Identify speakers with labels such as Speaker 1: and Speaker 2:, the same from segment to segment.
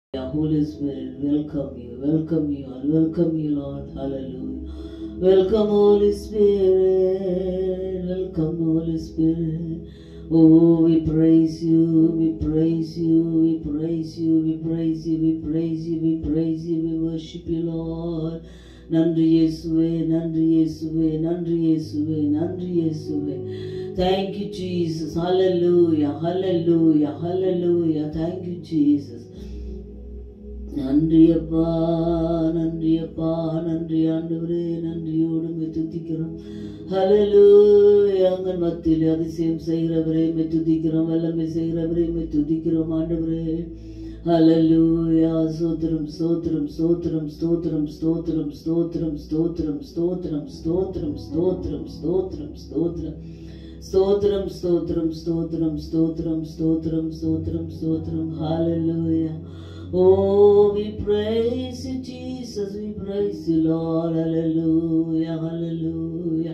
Speaker 1: Holy Spirit, welcome you, welcome you, and welcome you, Lord. Hallelujah. Welcome, Holy Spirit, welcome, Holy Spirit. Oh, we praise you, we praise you, we praise you, we praise you, we praise you, we praise you, we worship you, Lord. நன்றி இயேசுவே நன்றி இயேசுவே நன்றி இயேசுவே நன்றி இயேசுவே Thank you Jesus hallelujah hallelujah hallelujah thank you Jesus நன்றி அப்பா நன்றி அப்பா நன்றி ஆண்டவரே நன்றியோடு மே துதிக்கிறோம் ஹalleluya அங்கள் மத்தியில் அதிசயம் செய்கிறவரே மே துதிக்கிறோம் வல்லமை செய்கிறவரே மே துதிக்கிறோம் ஆண்டவரே ஹalleluya ஸ்தோத்திரம் ஸ்தோத்திரம் ஸ்தோத்திரம் ஸ்தோத்திரம் ஸ்தோத்திரம் ஸ்தோத்திரம் ஸ்தோத்திரம் ஸ்தோத்திரம் ஸ்தோத்திரம் ஸ்தோத்திரம் ஸ்தோத்திரம் ஸ்தோத்திரம் ஸ்தோத்திரம் ஸ்தோத்திரம் ஸ்தோத்திரம் ஸ்தோத்திரம் ஸ்தோத்திரம் ஸ்தோத்திரம் ஸ்தோத்திரம் ஹalleluya Oh, we praise you, Jesus. We praise you, Lord. Hallelujah, hallelujah,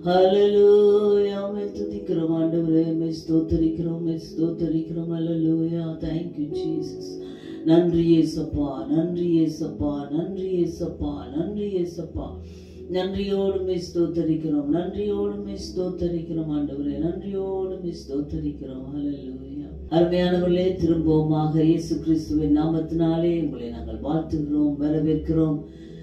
Speaker 1: hallelujah. மே துதிக்கிறோம் ஆண்டவரே மே ஸ்தோத்தரிக்கிறோம் மே ஸ்தோத்தரிக்கிறோம் hallelujah. Thank you, Jesus. நன்றி ஏசப்பா நன்றி ஏசப்பா நன்றி ஏசப்பா நன்றி ஏசப்பா நன்றியோடு மே ஸ்தோத்தரிக்கிறோம் நன்றியோடு மே ஸ்தோத்தரிக்கிறோம் ஆண்டவரே நன்றியோடு மே ஸ்தோத்தரிக்கிறோம் ஹalleluya அருமையானவர்களே திரும்பவுமாக இயேசு கிறிஸ்துவின் நாமத்தினாலே உங்களை நாங்கள் வாழ்த்துகிறோம் வரவேற்கிறோம்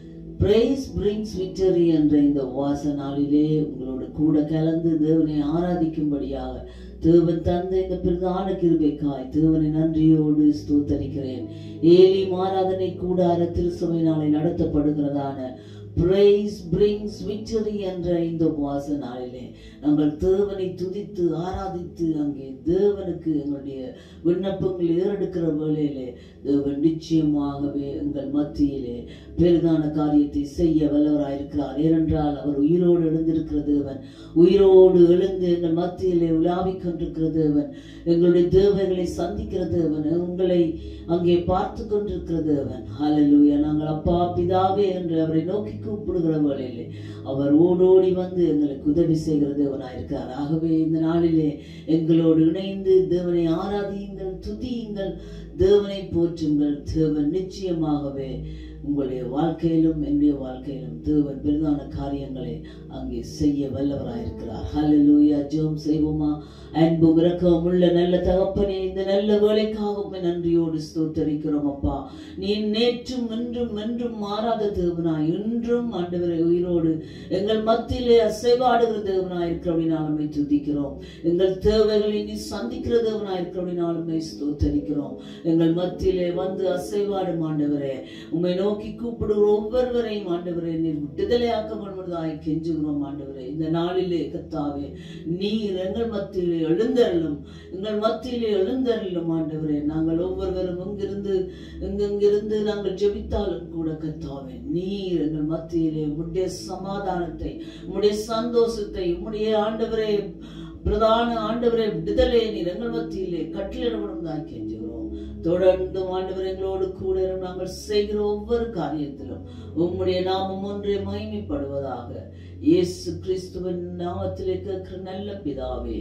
Speaker 1: பிரைஸ் பிரிங்ஸ் விக்டரி என்ற இந்த வாச நாளிலே உங்களோட கூட கலந்து தேவனை ஆராதிக்கும்படியாக தேவன் தந்த இந்த பிரதான கிருபைக்காய் தேவனை நன்றியோடு ஸ்தோத்தரிக்கிறேன் ஏலி ஆராதனை கூடார திருசபை நாளை நடத்தப்படுகிறதான பிரைஸ் பிரிங்ஸ் விக்டரி என்ற இந்த உபவாச நாளிலே நாங்கள் தேவனை துதித்து ஆராதித்து அங்கே தேவனுக்கு எங்களுடைய விண்ணப்பங்கள் ஏறெடுக்கிற வேளையிலே தேவன் நிச்சயமாகவே எங்கள் மத்தியிலே பெரிதான காரியத்தை செய்ய வல்லவராயிருக்கிறார் ஏனென்றால் அவர் உயிரோடு எழுந்திருக்கிற தேவன் உயிரோடு எழுந்து எங்கள் மத்தியிலே உலாவிக் கொண்டிருக்கிற தேவன் எங்களுடைய தேவைகளை சந்திக்கிற தேவன் உங்களை அங்கே பார்த்து கொண்டிருக்கிற தேவன் ஹalleluya நாங்கள் அப்பா பிதாவே என்று அவரை நோக்கி கூப்பிடுகிற வேளையிலே அவர் ஓடோடி வந்து எங்களுக்கு உதவி செய்கிற தேவனாயிருக்கிறார் ஆகவே இந்த நாளிலே எங்களோடு இணைந்து தேவனை ஆராதியுங்கள் துதியுங்கள் தேவனை போற்றுங்கள் தேவன் நிச்சயமாகவே உங்களுடைய வாழ்க்கையிலும் என்னுடைய வாழ்க்கையிலும் தேவன் பெரிதான காரியங்களை அங்கே செய்ய வல்லவராயிருக்கிறார் ஹalleluya ஜெபம் செய்வோமா அன்பு இரக்கம் உள்ள நல்ல தகப்பனே இந்த நல்ல வேலைக்காக உம்மை நன்றியோடு ஸ்தோத்தரிக்கிறோம் அப்பா நீ நேற்றும் இன்றும் என்றும் மாறாத தேவனாய் இன்றும் ஆண்டவரை உயிரோடு எங்கள் மத்தியிலே அசைவாடுகிற தேவனாய் இருக்கிறபடினால் நம்மை துதிக்கிறோம் எங்கள் தேவைகளை நீ சந்திக்கிற தேவனாய் இருக்கிறபடினால் நம்மை ஸ்தோத்தரிக்கிறோம் எங்கள் மத்தியிலே வந்து அசைவாடும் ஆண்டவரே உம்மை நோக்கி கூப்பிடுகிற ஒவ்வொருவரையும் ஆண்டவரே நீர் விடுதலையாக்க பண்ணுவதாய் கெஞ்சுகிறோம் ஆண்டவரே இந்த நாளிலே கத்தாவே நீர் எங்கள் மத்தியிலே எழுந்தருளும் எங்கள் மத்தியிலே எழுந்தருளும் ஆண்டவரே நாங்கள் ஒவ்வொருவரும் இங்கிருந்து எங்கெங்கிருந்து நாங்கள் ஜெபித்தாலும் கூட கத்தாவே நீர் எங்கள் மத்தியிலே உம்முடைய சமாதானத்தை உம்முடைய சந்தோஷத்தை உம்முடைய ஆண்டவரே பிரதான ஆண்டவரே விடுதலை நீர் எங்கள் மத்தியிலே கட்டளிடப்படும் தான் கெஞ்சுகிறோம் தொடர்ந்து ஆண்டவர் எங்களோடு கூட இருந்து நாங்கள் செய்கிற ஒவ்வொரு காரியத்திலும் உம்முடைய நாமம் ஒன்றே மகிமைப்படுவதாக இயேசு கிறிஸ்துவின் நாமத்திலே கேட்கிற நல்ல பிதாவே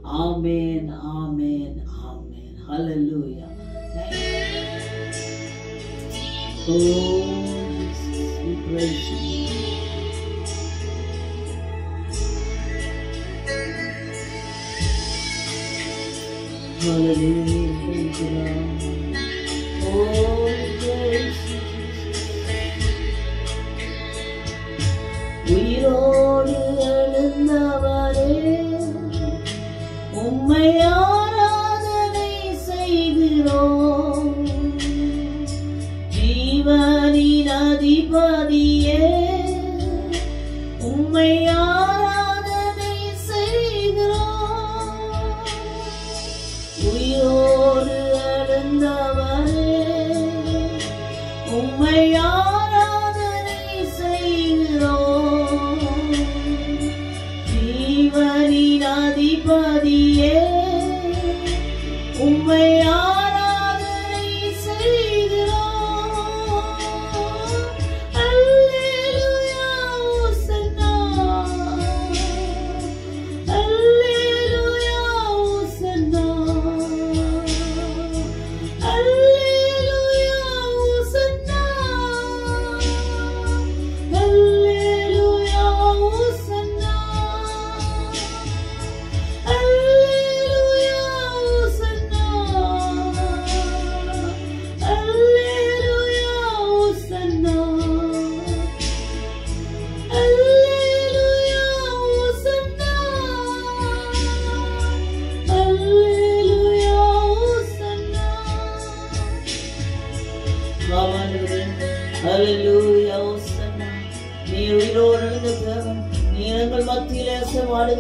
Speaker 1: ஆமேன் ஆமேன் ஆமேன் ஹalleluya Oh, Jesus, we praise you. Hallelujah, thank you, Lord. Oh, we praise you, Jesus. உயிரோடு எழுந்தவரே உம்மை ஆராதனை செய்கிறோம் ஜீவனின் அதிபதியே உம்மை ஆராதனை செய்கிறோம் உயிரோடு எழுந்தவரே உம்மை ஆராதனை செய்கிறோம் ஜீவனின் அதிபதியே உம்மை ஆராதனை செய்கிறோம் அல்லேலூயா ஓசன்னா அல்லேலூயா ஓசன்னா அல்லேலூயா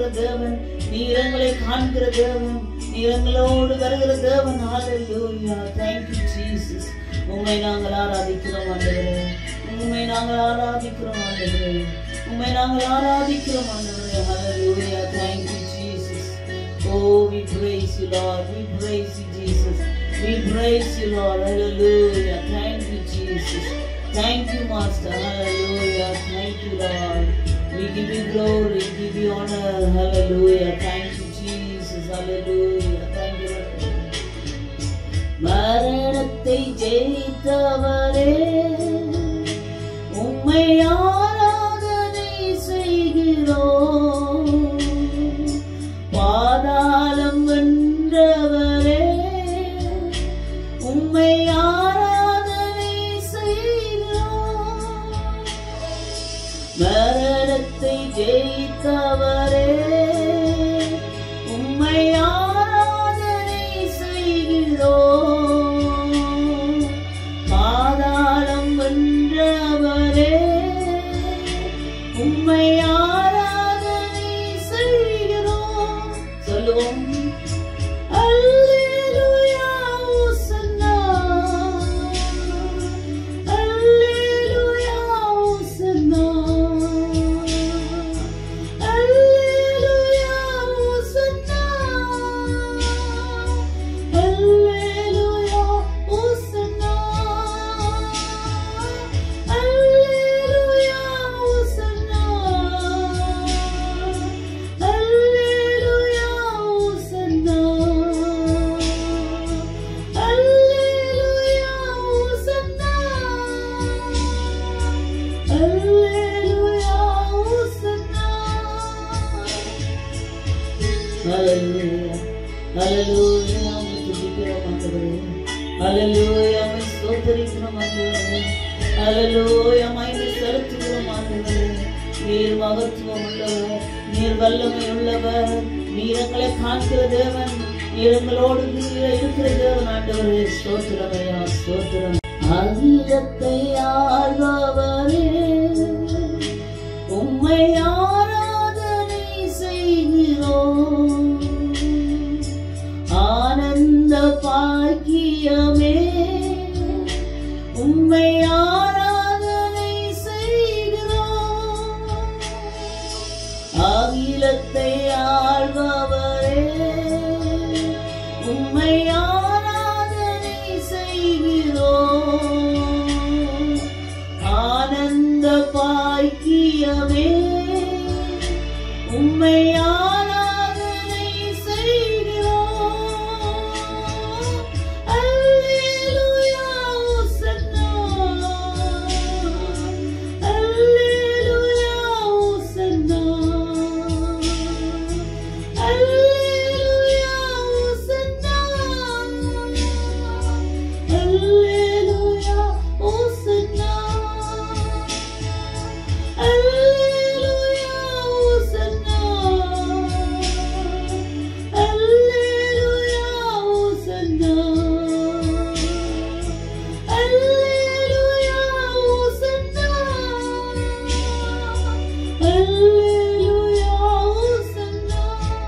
Speaker 1: தேவன் நீர் எங்களை காண்கிற தேவன் நீர் எங்களோடு வருகிற தேவன் ஹalleluya thank you jesus உம்மை நாங்கள் ஆராதிக்கிறோம் ஆண்டவரே உம்மை நாங்கள் ஆராதிக்கிறோம் ஆண்டவரே உம்மை நாங்கள் ஆராதிக்கிறோம் ஆண்டவரே ஹalleluya thank you jesus oh we praise you lord we praise you jesus we praise you lord hallelujah thank you jesus thank you master hallelujah thank you lord we give you glory we give you honor hallelujah thank you jesus hallelujah thank you Lord. மரணத்தை ஜெயித்தவரே உம்மை ஆராதனை செய்கிறோம் பாதாளம் வென்றவரே உம்மை ஆராதனை செய்கிறோம் மரணத்தை ஜெயித்தவரே உம்மை ஆராதனை செய்கிறோம் பாதாளம் வென்றவரே உம்மை ஆராதனை செய்கிறோம் சொல்லுவோம் அல்லேலூயா ஓசன்னா அல்லேலூயா ஓசன்னா அல்லேலூயா ஓசன்னா அல்லேலூயா ஓசன்னா அல்லேலூயா ஓசன்னா அல்லேலூயா ஓசன்னா அல்லேலூயா ஓசன்னா அல்லேலூயா ஓசன்னா ஹalleluya ஹalleluya உம்மை துதிக்கிறோம் ஆண்டவரே ஹalleluya உம்மை ஸ்தோத்திரிக்கிறோம் ஆண்டவரே ஹalleluya மகிமை செலுத்துகிறோம் ஆண்டவரே நீர் மகத்துவம் உள்ளவர் நீர் வல்லமை உள்ளவர் நீர் எங்களை காண்கிற தேவன் நீர் எங்களோடு நீர் இருக்கிற தேவன் ஆண்டவரே ஸ்தோத்திரமையா ஸ்தோத்திரம் அகிலத்தை ஆழ்பவரே உம்மை ஆராதனை செய்கிறோம் ஆனந்த பாக்கியமே உம்மை ஆராதனை செய்கிறோம் அகிலத்தை ஆழ்பவரே உம்மை ஆராதனை செய்கிறோம் ஆனந்த பாக்கியமே உம்மை ஆராதனை செய்கிறோம் அல்லேலூயா ஓசன்னா அல்லேலூயா ஓசன்னா அல்லேலூயா ஓசன்னா அல்லேலூயா ஓசன்னா அல்லேலூயா ஓசன்னா அல்லேலூயா ஓசன்னா அல்லேலூயா ஓசன்னா அல்லேலூயா ஓசன்னா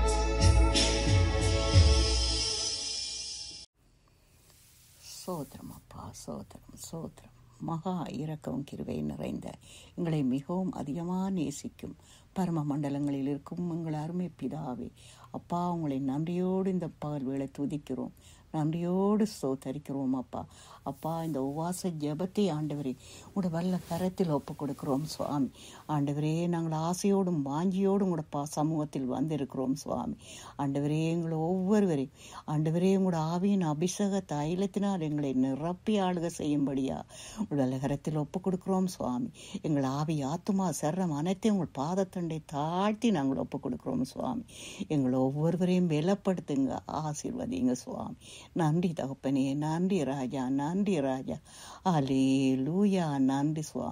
Speaker 2: சோத்திரம் அப்பா சோத்திரம் சோத்திரம் மகா இரக்கம் கிருவை நிறைந்த எங்களை மிகவும் அதிகமாக நேசிக்கும் பரம மண்டலங்களில் இருக்கும் எங்கள் அருமை பிதாவே அப்பா உங்களை நன்றியோடு இந்த பகல் வேளை துதிக்கிறோம் நன்றியோடு சோத்தரிக்கிறோம் அப்பா அப்பா இந்த உவாச ஜெபத்தை ஆண்டவரே உங்களோட வல்ல கரத்தில் ஒப்பு கொடுக்கிறோம் சுவாமி ஆண்டவரே நாங்கள் ஆசையோடும் வாஞ்சியோடும் உங்களோட பா சமூகத்தில் வந்திருக்கிறோம் சுவாமி ஆண்டவரே எங்களை ஒவ்வொருவரையும் ஆண்டவரே உங்களோட ஆவியின் அபிஷேக தைலத்தினால் எங்களை நிரப்பி ஆளுக செய்யும்படியா உங்களோட கரத்தில் ஒப்பு கொடுக்கிறோம் சுவாமி எங்கள் ஆவி ஆத்துமா சர்ரம் அனைத்தையும் உங்கள் பாதத்தண்டை தாழ்த்தி நாங்கள் ஒப்பு கொடுக்கிறோம் சுவாமி எங்களை ஒவ்வொருவரையும் பலப்படுத்துங்க ஆசீர்வதிங்க சுவாமி நன்றி தகப்பனே நன்றி ராஜா நன்றி ராஜா அலே லூயா நன்றி சுவாமி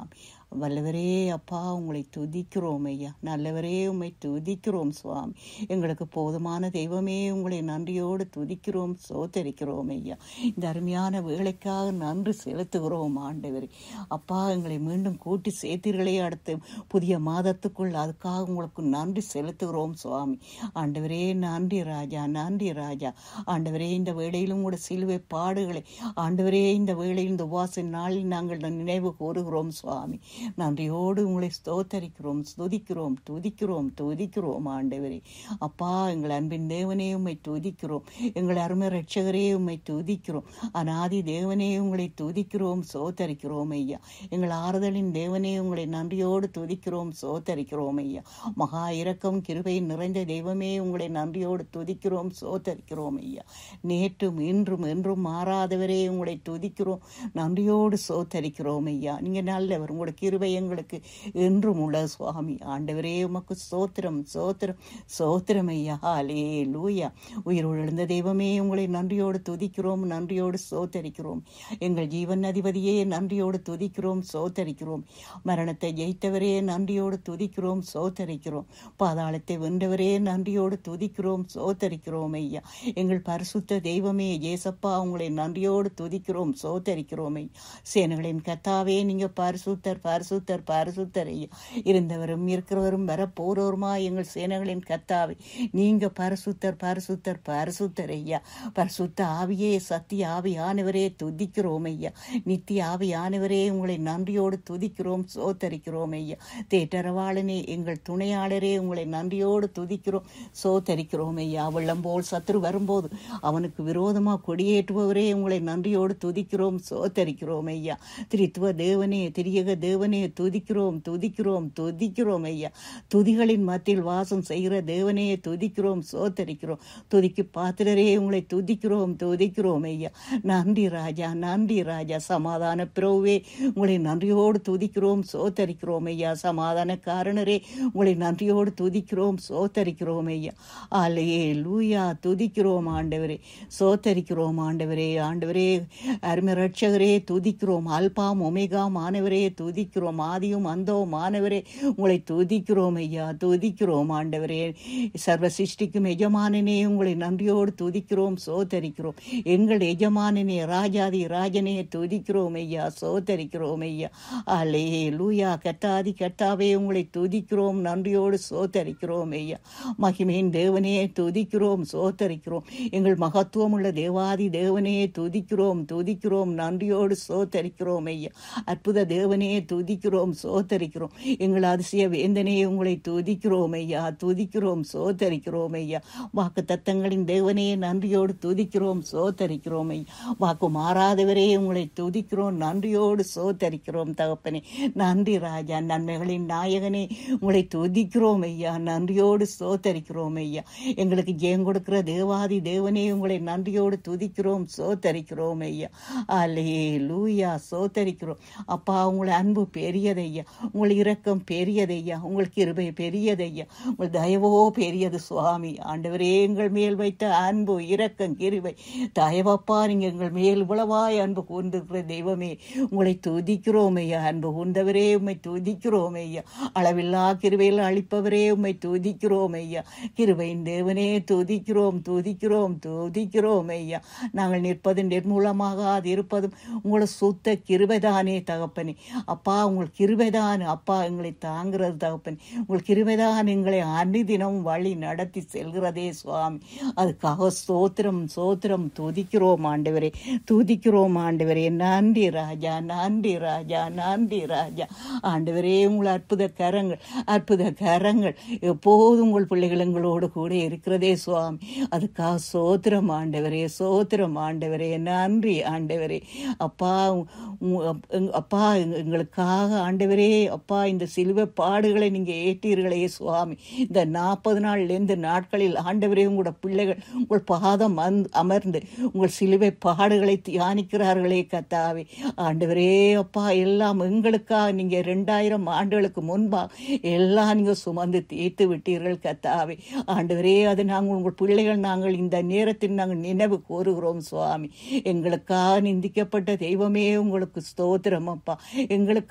Speaker 2: வல்லவரே அப்பா உங்களை துதிக்கிறோம் ஐயா நல்லவரே உம்மை துதிக்கிறோம் சுவாமி எங்களுக்கு போதுமான தெய்வமே உங்களை நன்றியோடு துதிக்கிறோம் சோத்தரிக்கிறோம் ஐயா இந்த அருமையான வேலைக்காக நன்றி செலுத்துகிறோம் ஆண்டவரே அப்பா எங்களை மீண்டும் கூட்டி சேர்த்தீர்களே அடுத்த புதிய மாதத்துக்குள் அதுக்காக உங்களுக்கு நன்றி செலுத்துகிறோம் சுவாமி ஆண்டவரே நன்றி ராஜா நன்றி ராஜா ஆண்டவரே இந்த வேளையிலும் கூட சிலுவை பாடுகளை ஆண்டவரே இந்த வேளையில் இந்த உபாச நாளில் நாங்கள் நினைவு கூறுகிறோம் சுவாமி நன்றியோடு உங்களை ஸ்தோத்தரிக்கிறோம் ஸ்துதிக்கிறோம் துதிக்கிறோம் துதிக்கிறோம் ஆண்டவரே அப்பா எங்கள் அன்பின் தேவனே உம்மை துதிக்கிறோம் எங்கள் அருமை ரட்சகரே உம்மை துதிக்கிறோம் அநாதி தேவனே உங்களை துதிக்கிறோம் சோத்தரிக்கிறோம் ஐயா எங்கள் ஆறுதலின் தேவனே உங்களை நன்றியோடு துதிக்கிறோம் சோத்தரிக்கிறோம் ஐயா மகா இரக்கம் கிருபை நிறைந்த தெய்வமே உங்களை நன்றியோடு துதிக்கிறோம் சோத்தரிக்கிறோம் ஐயா நேற்றும் இன்றும் என்றும் மாறாதவரே உங்களை துதிக்கிறோம் நன்றியோடு சோத்தரிக்கிறோம் ஐயா நீங்க நல்லவர் உங்களோட கிருபை எங்களுக்கு என்றும் உள்ள சுவாமி ஆண்டவரே உமக்கு சோத்திரம் சோத்திரம் சோத்திரம் ஐயா ஹாலே லூயா உயிரோடு எழுந்த தெய்வமே உங்களை நன்றியோடு துதிக்கிறோம் நன்றியோடு சோத்தரிக்கிறோம் எங்கள் ஜீவன் அதிபதியே நன்றியோடு துதிக்கிறோம் சோத்தரிக்கிறோம் மரணத்தை ஜெயித்தவரே நன்றியோடு துதிக்கிறோம் சோத்தரிக்கிறோம் பாதாளத்தை வென்றவரே நன்றியோடு துதிக்கிறோம் சோத்தரிக்கிறோம் ஐயா எங்கள் பரிசுத்த தெய்வமே ஜேசப்பா உங்களை நன்றியோடு துதிக்கிறோம் சோத்தரிக்கிறோம் ஐயா சேனைகளின் கத்தாவே நீங்க பரிசுத்தர் பரிசுத்தர் பரிசுத்தர் ஐயா இருந்தவரும் இருக்கிறவரும் வர போறவருமா எங்கள் சேனைகளின் கத்தாவே நீங்க பரிசுத்தர் பரிசுத்தர் பரிசுத்தர் ஐயா பரிசுத்த ஆவியே சத்திய ஆவியானவரே துதிக்கிறோம் ஐயா நித்திய ஆவியானவரே உங்களை நன்றியோடு துதிக்கிறோம் சோத்தரிக்கிறோம் ஐயா தேட்டரவாளனே எங்கள் துணையாளரே உங்களை நன்றியோடு துதிக்கிறோம் சோத்தரிக்கிறோம் ஐயா வெள்ளம் போல் சத்துரு வரும்போது அவனுக்கு விரோதமா கொடியேற்றுபவரே உங்களை நன்றியோடு துதிக்கிறோம் சோத்தரிக்கிறோம் ஐயா திரித்துவ தேவனே திரியக தேவனே துதிக்கிறோம் துதிக்கிறோம் துதிக்கிறோம் ஐயா துதிகளின் மத்தியில் வாசம் செய்கிற தேவனே துதிக்கிறோம் சோத்தரிக்கிறோம் துதிக்கு பாத்திரரே உங்களை துதிக்கிறோம் துதிக்கிறோம் ஐயா நன்றி ராஜா நன்றி ராஜா சமாதான பிறவே உங்களை நன்றியோடு துதிக்கிறோம் சோத்தரிக்கிறோம் ஐயா சமாதான காரணரே உங்களை நன்றியோடு துதிக்கிறோம் சோத்தரிக்கிறோம் ஐயா ஆலையே லூயா துதிக்கிறோம் ஆண்டவரே சோத்தரிக்கிறோம் ஆண்டவரே ஆண்டவரே அருமை ரட்சகரே துதிக்கிறோம் அல்பாம் ஒமேகா மாணவரே துதிக்கிறோம் ஆதியும் அந்தோ மாணவரே உங்களை துதிக்கிறோம் ஐயா துதிக்கிறோம் ஆண்டவரே சர்வ சிருஷ்டிக்கும் எஜமானனே உங்களை நன்றியோடு துதிக்கிறோம் சோத்தரிக்கிறோம் எங்கள் எஜமானனே ராஜாதி ராஜனே துதிக்கிறோம் ஐயா சோத்தரிக்கிறோம் ஐயா அலே லூயா கத்தாதி கத்தாவே உங்களை துதிக்கிறோம் நன்றியோடு சோத்தரிக்கிறோம் ஐயா மகிமையின் தேவனே துதிக்கிறோம் சோத்தரிக்கிறோம் எங்கள் மகத்துவம் உள்ள தேவாதி தேவனே துதிக்கிறோம் துதிக்கிறோம் நன்றியோடு சோத்தரிக்கிறோம் ஐயா அற்புத தேவனே துதிக்கிறோம் சோத்தரிக்கிறோம் எங்கள் அதிசய வேந்தனே உங்களை துதிக்கிறோம் ஐயா துதிக்கிறோம் சோத்தரிக்கிறோம் ஐயா வாக்கு தத்தங்களின் தேவனே நன்றியோடு துதிக்கிறோம் சோத்தரிக்கிறோம் ஐயா வாக்கு மாறாதவரே உங்களை துதிக்கிறோம் நன்றியோடு சோத்தரிக்கிறோம் தகப்பனே நன்றி ராஜா நன்மைகளின் நாயகனே உங்களை துதிக்கிறோம் ஐயா நன்றியோடு சோத்தரிக்கிறோம் ஐயா எங்களுக்கு ஜெயம் கொடுக்கிற தேவாதி தேவனே உங்களை நன்றியோடு துதிக்கிறோம் சோத்தரிக்கிறோம் ஐயா அலே லூயா சோத்தரிக்கிறோம் அப்பா உங்களை அன்பு பெரியதையா உங்கள் இரக்கம் பெரியதையா உங்கள் கிருபை பெரியதையா உங்கள் தயவோ பெரியது சுவாமி ஆண்டவரே எங்கள் மேல் வைத்த அன்பு இரக்கம் கிருபை தயவப்பா நீங்க எங்கள் மேல் உளவாய் அன்பு கூர்ந்திருக்கிற தெய்வமே உங்களை துதிக்கிறோம் ஐயா அன்பு கூர்ந்தவரே உம்மை துதிக்கிறோம் ஐயா அளவில்லா கிருபையில் அளிப்பவரே உம்மை துதிக்கிறோம் ஐயா கிருபையின் தேவனே துதிக்கிறோம் துதிக்கிறோம் துதிக்கிறோம் ஐயா நாங்கள் நிற்பது நிர்மூலமாக அது இருப்பதும் உங்களை சுத்த கிருபைதானே தகப்பனே அப்பா உங்கள் கிருபைதான் அப்பா எங்களை தாங்கிறது தகப்பனே உங்கள் கிருபைதான் எங்களை அன்னிதினம் வழி நடத்தி செல்கிறதே சுவாமி அதுக்காக ஸ்தோத்திரம் சோத்திரம் துதிக்கிறோம் ஆண்டவரே துதிக்கிறோம் ஆண்டவரே நன்றி ராஜா நன்றி ராஜா நன்றி ராஜா ஆண்டவரே உங்கள் அற்புத கரங்கள் அற்புத கரங்கள் எப்போதும் உங்கள் பிள்ளைகள் எங்களோடு கூட இருக்கிறதே சுவாமி அதுக்காக சோத்திரம் ஆண்டவரே சோத்திரம் ஆண்டவரே நன்றி ஆண்டவரே அப்பா உ- எங்க- அப்பா எங்க- எங்களுக்காக ஆண்டவரே அப்பா இந்த சிலுவை பாடுகளை நீங்க ஏற்றீர்களே சுவாமி இந்த நாற்பது நாள்லேருந்து நாட்களில் ஆண்டவரே உங்களோட பிள்ளைகள் உங்கள் பாதம் அமர்ந்து- அமர்ந்து உங்கள் சிலுவை பாடுகளை தியானிக்கிறார்களே கத்தாவே ஆண்டவரே அப்பா எல்லாம் எங்களுக்காக நீங்க ரெண்டாயிரம் ஆண்டுகளுக்கு முன்பா எல்லாம் நீங்க சுமந்து தீர்த்து விட்டீர்கள் கத்தாவே ஆண்டவரே அது நாங்கள் உங்கள் பிள்ளைகள் நாங்கள் இந்த நேரத்தில் நாங்கள் நினைவு கூறுகிறோம் சுவாமி எங்களுக்காக நிந்திக்கப்பட்ட தெய்வமே உங்களுக்கு ஸ்தோத்திரம் அப்பா எங்களுக்காக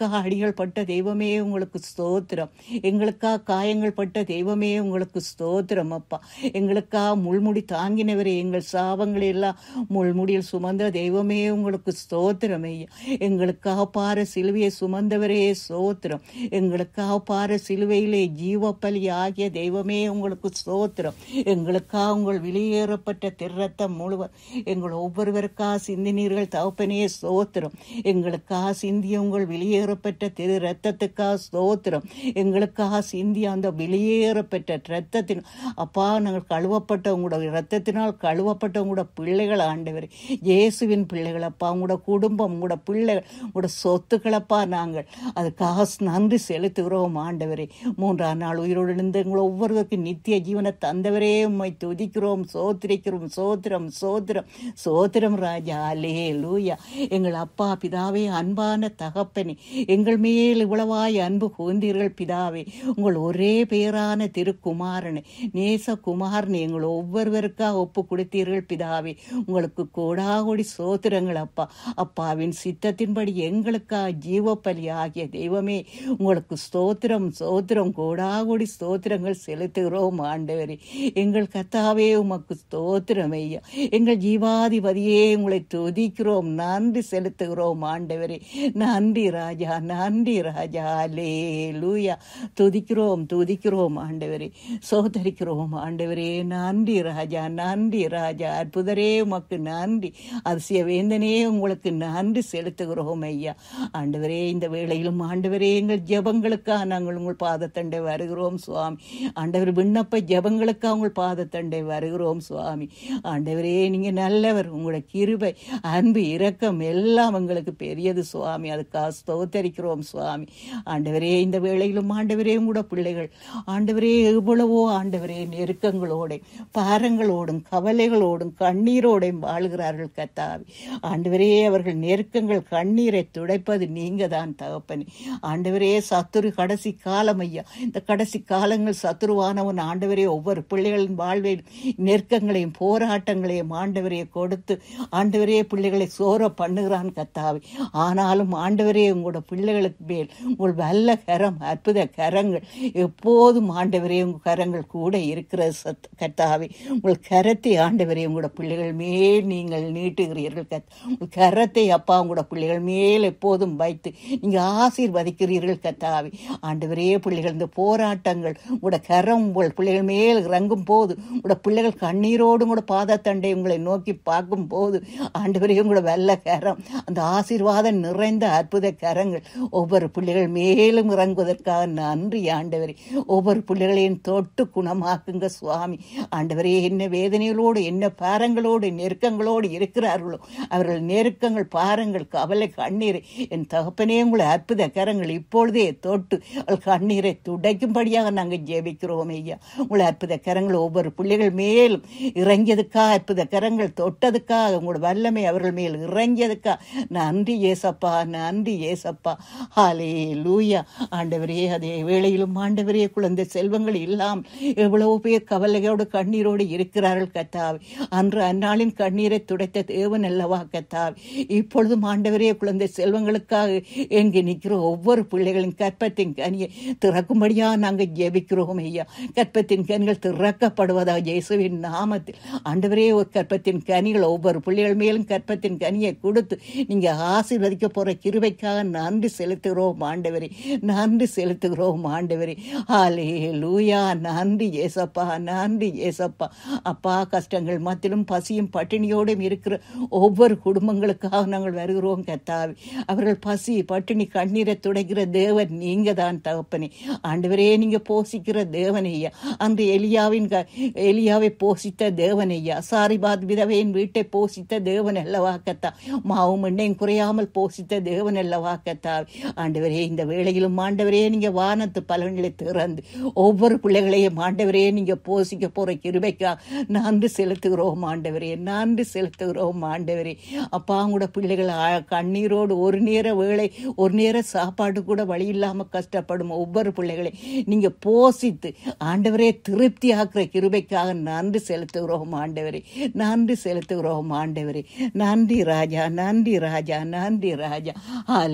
Speaker 2: எங்களுக்காக அடிகள் பட்ட தெய்வமே உங்களுக்கு ஸ்தோத்திரம் எங்களுக்காக காயங்கள் பட்ட தெய்வமே உங்களுக்கு ஸ்தோத்திரம் அப்பா எங்களுக்காக முள்முடி தாங்கினவரே எங்கள் சாபங்களை எல்லாம் முள்முடியில் சுமந்த தெய்வமே உங்களுக்கு ஸ்தோத்திரம் ஐயா எங்களுக்காக பார சிலுவையை சுமந்தவரே ஸ்தோத்திரம் எங்களுக்காக பார சிலுவையிலே ஜீவப்பலி ஆகிய தெய்வமே உங்களுக்கு ஸ்தோத்திரம் எங்களுக்காக உங்கள் வெளியேறப்பட்ட திருரத்தம் முழுவதும் எங்கள் ஒவ்வொருவருக்காக சிந்தினீர்கள் தகப்பனே ஸ்தோத்திரம் எங்களுக்காக சிந்திய உங்கள் வெளியேறப்பட்ட திரு ரத்தத்துக்காக ஸ்தோத்திரம் எங்களுக்காக சிந்திய அந்த வெளியேறப்பட்ட ரத்தத்தின் அப்பா நாங்கள் கழுவப்பட்ட உங்களோட ரத்தத்தினால் கழுவப்பட்ட உங்களோட பிள்ளைகள் ஆண்டவர் இயேசுவின் பிள்ளைகள் அப்பா உங்களோட குடும்பம் உங்களோட பிள்ளைகள் உங்களோட சொத்துக்களப்பா நாங்கள் அதுக்காக நன்றி செலுத்துகிறோம் ஆண்டவரே மூன்றாம் நாள் உயிரோடு இருந்து எங்களை ஒவ்வொருவருக்கும் நித்திய ஜீவனை தந்தவரே உம்மை துதிக்கிறோம் சோத்திரிக்கிறோம் சோத்திரம் சோத்திரம் சோத்திரம் ராஜா அலே லூயா எங்கள் அப்பா பிதாவே அன்பான தகப்பனே எங்கள் மேல் இவ்வளவாய் அன்பு கூந்தீர்கள் பிதாவே உங்கள் ஒரே பேரான திருக்குமாரனை நேச குமாரனை எங்கள் ஒவ்வொருவருக்காக ஒப்பு கொடுத்தீர்கள் பிதாவே உங்களுக்கு கோடாகோடி சோத்திரங்கள் அப்பா அப்பாவின் சித்தத்தின்படி எங்களுக்கா ஜீவப்பலி ஆகிய தெய்வமே உங்களுக்கு ஸ்தோத்திரம் ஸ்தோத்திரம் கோடாகோடி ஸ்தோத்திரங்கள் செலுத்துகிறோம் ஆண்டவரே எங்கள் கத்தாவே உமக்கு ஸ்தோத்திரம் ஐயா எங்கள் ஜீவாதிபதியே உங்களை துதிக்கிறோம் நன்றி செலுத்துகிறோம் ஆண்டவரே நன்றி ராஜா நன்றி ராஜா லே லூயா துதிக்கிறோம் துதிக்கிறோம் ஆண்டவரே சோதரிக்கிறோம் ஆண்டவரே நன்றி ராஜா நன்றி ராஜா அற்புதரே உமக்கு நன்றி அதிசய வேந்தனே உங்களுக்கு நன்றி செலுத்துகிறோம் ஐயா ஆண்டவரே இந்த வேளையிலும் ஆண்டவரே எங்கள் ஜெபங்களுக்காக நாங்கள் உங்கள் பாதத்தண்டை வருகிறோம் சுவாமி ஆண்டவர் விண்ணப்ப ஜெபங்களுக்காக உங்கள் பாதத்தண்டை வருகிறோம் சுவாமி ஆண்டவரே நீங்க நல்லவர் உங்களோட கிருபை அன்பு இரக்கம் எல்லாம் எங்களுக்கு பெரியது சுவாமி அதுக்காக ஸ்தோத்தரிக்கிறோம் சுவாமி ஆண்டவரே இந்த வேளையிலும் ஆண்டவரே உங்களோட பிள்ளைகள் ஆண்டவரே எவ்வளவோ ஆண்டவரே நெருக்கங்களோட பாரங்களோடும் கவலைகளோடும் கண்ணீரோடையும் வாழ்கிறார்கள் கத்தாவி ஆண்டவரே அவர்கள் நெருக்கங்கள் கண்ணீரை துடைப்பது நீங்க தான் தகப்பனே ஆண்டவரே சத்துரு கடைசி காலம் ஐயா இந்த கடைசி காலங்கள் சத்துருவானவன் ஆண்டவரே ஒவ்வொரு பிள்ளைகளின் வாழ்வில் நெருக்கங்களையும் போராட்டங்களையும் ஆண்டவரே கொடுத்து ஆண்டவரே பிள்ளைகளை சோர பண்ணுகிறான் கத்தாவி ஆனாலும் ஆண்டவரே உங்களோட பிள்ளைகளுக்கு மேல் உங்கள் வல்ல கரம் அற்புத கரங்கள் எப்போதும் ஆண்டவரே உங்கள் கரங்கள் கூட இருக்கிற சத் கத்தாவி உங்கள் கரத்தை ஆண்டவரே உங்களோட பிள்ளைகள் மேல் நீங்கள் நீட்டுகிறீர்கள் கத் உங்கள் கரத்தை அப்பா உங்களோட பிள்ளைகள் மேல் எப்போதும் வைத்து நீங்கள் ஆசீர்வதிக்கிறீர்கள் கத்தாவி ஆண்டவரே பிள்ளைகள் இந்த போராட்டங்கள் உங்களோட கரம் உங்கள் பிள்ளைகள் மேல் இறங்கும் போது உங்களோட பிள்ளைகள் கண்ணீரோடு உங்களோட பாதத்தண்டை உங்களை நோக்கி பார்க்கும் போது ஆண்டவரே உங்களோட வெள்ள கரம் அந்த ஆசீர்வாதம் நிறைந்த அற்புத கரங்கள் ஒவ்வொரு பிள்ளைகள் மேலும் இறங்குவதற்காக நன்றி ஆண்டவரே ஒவ்வொரு பிள்ளைகளையும் தொட்டு குணமாக்குங்க சுவாமி ஆண்டவரே என்ன வேதனைகளோடு என்ன பாரங்களோடு நெருக்கங்களோடு இருக்கிறார்களோ அவர்கள் நெருக்கங்கள் பாரங்கள் கவலை கண்ணீரை என் தகப்பனே உங்களை அற்புத கரங்கள் இப்பொழுதே தொட்டு அவள் கண்ணீரை துடைக்கும்படியாக நாங்கள் ஜெபிக்கிறோம் ஐயா உங்களை அற்புத கரங்கள் ஒவ்வொரு பிள்ளைகள் மேலும் இறங்கியதுக்காக அற்புத கரங்கள் தொட்டதுக்காக உங்களோட வல்லமை அவர்கள் மேல் இறங்கியதுக்கா நன்றி ஏசப்பா நன்றி ஏசப்பா ஹாலே லூயா ஆண்டவரே அதே வேளையிலும் ஆண்டவரே குழந்தை செல்வங்கள் இல்லாம் எவ்வளவு பேர் கவலையோடு கண்ணீரோடு இருக்கிறார்கள் கத்தாவி அன்று அந்நாளின் கண்ணீரை துடைத்த தேவன் அல்லவா கத்தாவி இப்பொழுதும் ஆண்டவரே குழந்தை செல்வங்களுக்காக எங்கே நிற்கிற ஒவ்வொரு பிள்ளைகளின் கற்பத்தின் கனியை திறக்கும்படியா நாங்கள் ஜெபிக்கிறோம் ஐயா கற்பத்தின் கனிகள் திறக்கப்படுவதா இயேசுவின் நாமத்தில் ஆண்டவரே ஒரு கற்பத்தின் கனிகள் ஒவ்வொரு பிள்ளைகள் மேலும் கற்பத்தின் கனியை கொடுத்து நீங்க ஆசீர்வதிக்க போற கிருபைக்காக நன்றி செலுத்துகிறோம் ஆண்டவரே நன்றி செலுத்துகிறோம் ஆண்டவரே ஆலே லூயா நன்றி ஏசப்பா நன்றி ஏசப்பா அப்பா கஷ்டங்கள் மத்தியிலும் பசியும் பட்டினியோடும் இருக்கிற ஒவ்வொரு குடும்பங்களுக்காக நாங்கள் வருகிறோம் கத்தாவி அவர்கள் பசி பட்டினி கண்ணீரை துடைக்கிற தேவன் நீங்க தான் தகப்பனே ஆண்டவரே நீங்க போஷிக்கிற தேவனையா அன்று எலியாவின் க- எலியாவை போஷித்த தேவனையா சாரிபாத் விதவையின் வீட்டை போஷித்த தேவன் அல்லவா கத்தா மாவும் எண்ணெயும் குறையாமல் போஷித்த தேவன் அல்லவா கத்தா ஆண்டவரே இந்த வேளையிலும் ஆண்டவரே நீங்க வானத்து பலன்களை திறந்து ஒவ்வொரு பிள்ளைகளையும் ஆண்டவரே நீங்க போஷிக்க போற கிருபைக்கா நன்றி செலுத்துகிறோம் ஆண்டவரே நன்றி செலுத்துகிறோம் ஆண்டவரே அப்பா உங்களோட பிள்ளைகள் ஆ- கண்ணீரோடு ஒரு நேர வேளை ஒரு நேர சாப்பாடு கூட வழி இல்லாம கஷ்டப்படும் ஒவ்வொரு பிள்ளைகளை நீங்க போஷித்து ஆண்டவரே திருப்தி ஆக்குற கிருபைக்காக நன்றி செலுத்துகிறோம் ஆண்டவரே நன்றி செலுத்துகிறோம் ஆண்டவரே நன்றி ராஜா நன்றி ராஜா நன்றி ராஜா ஹாலே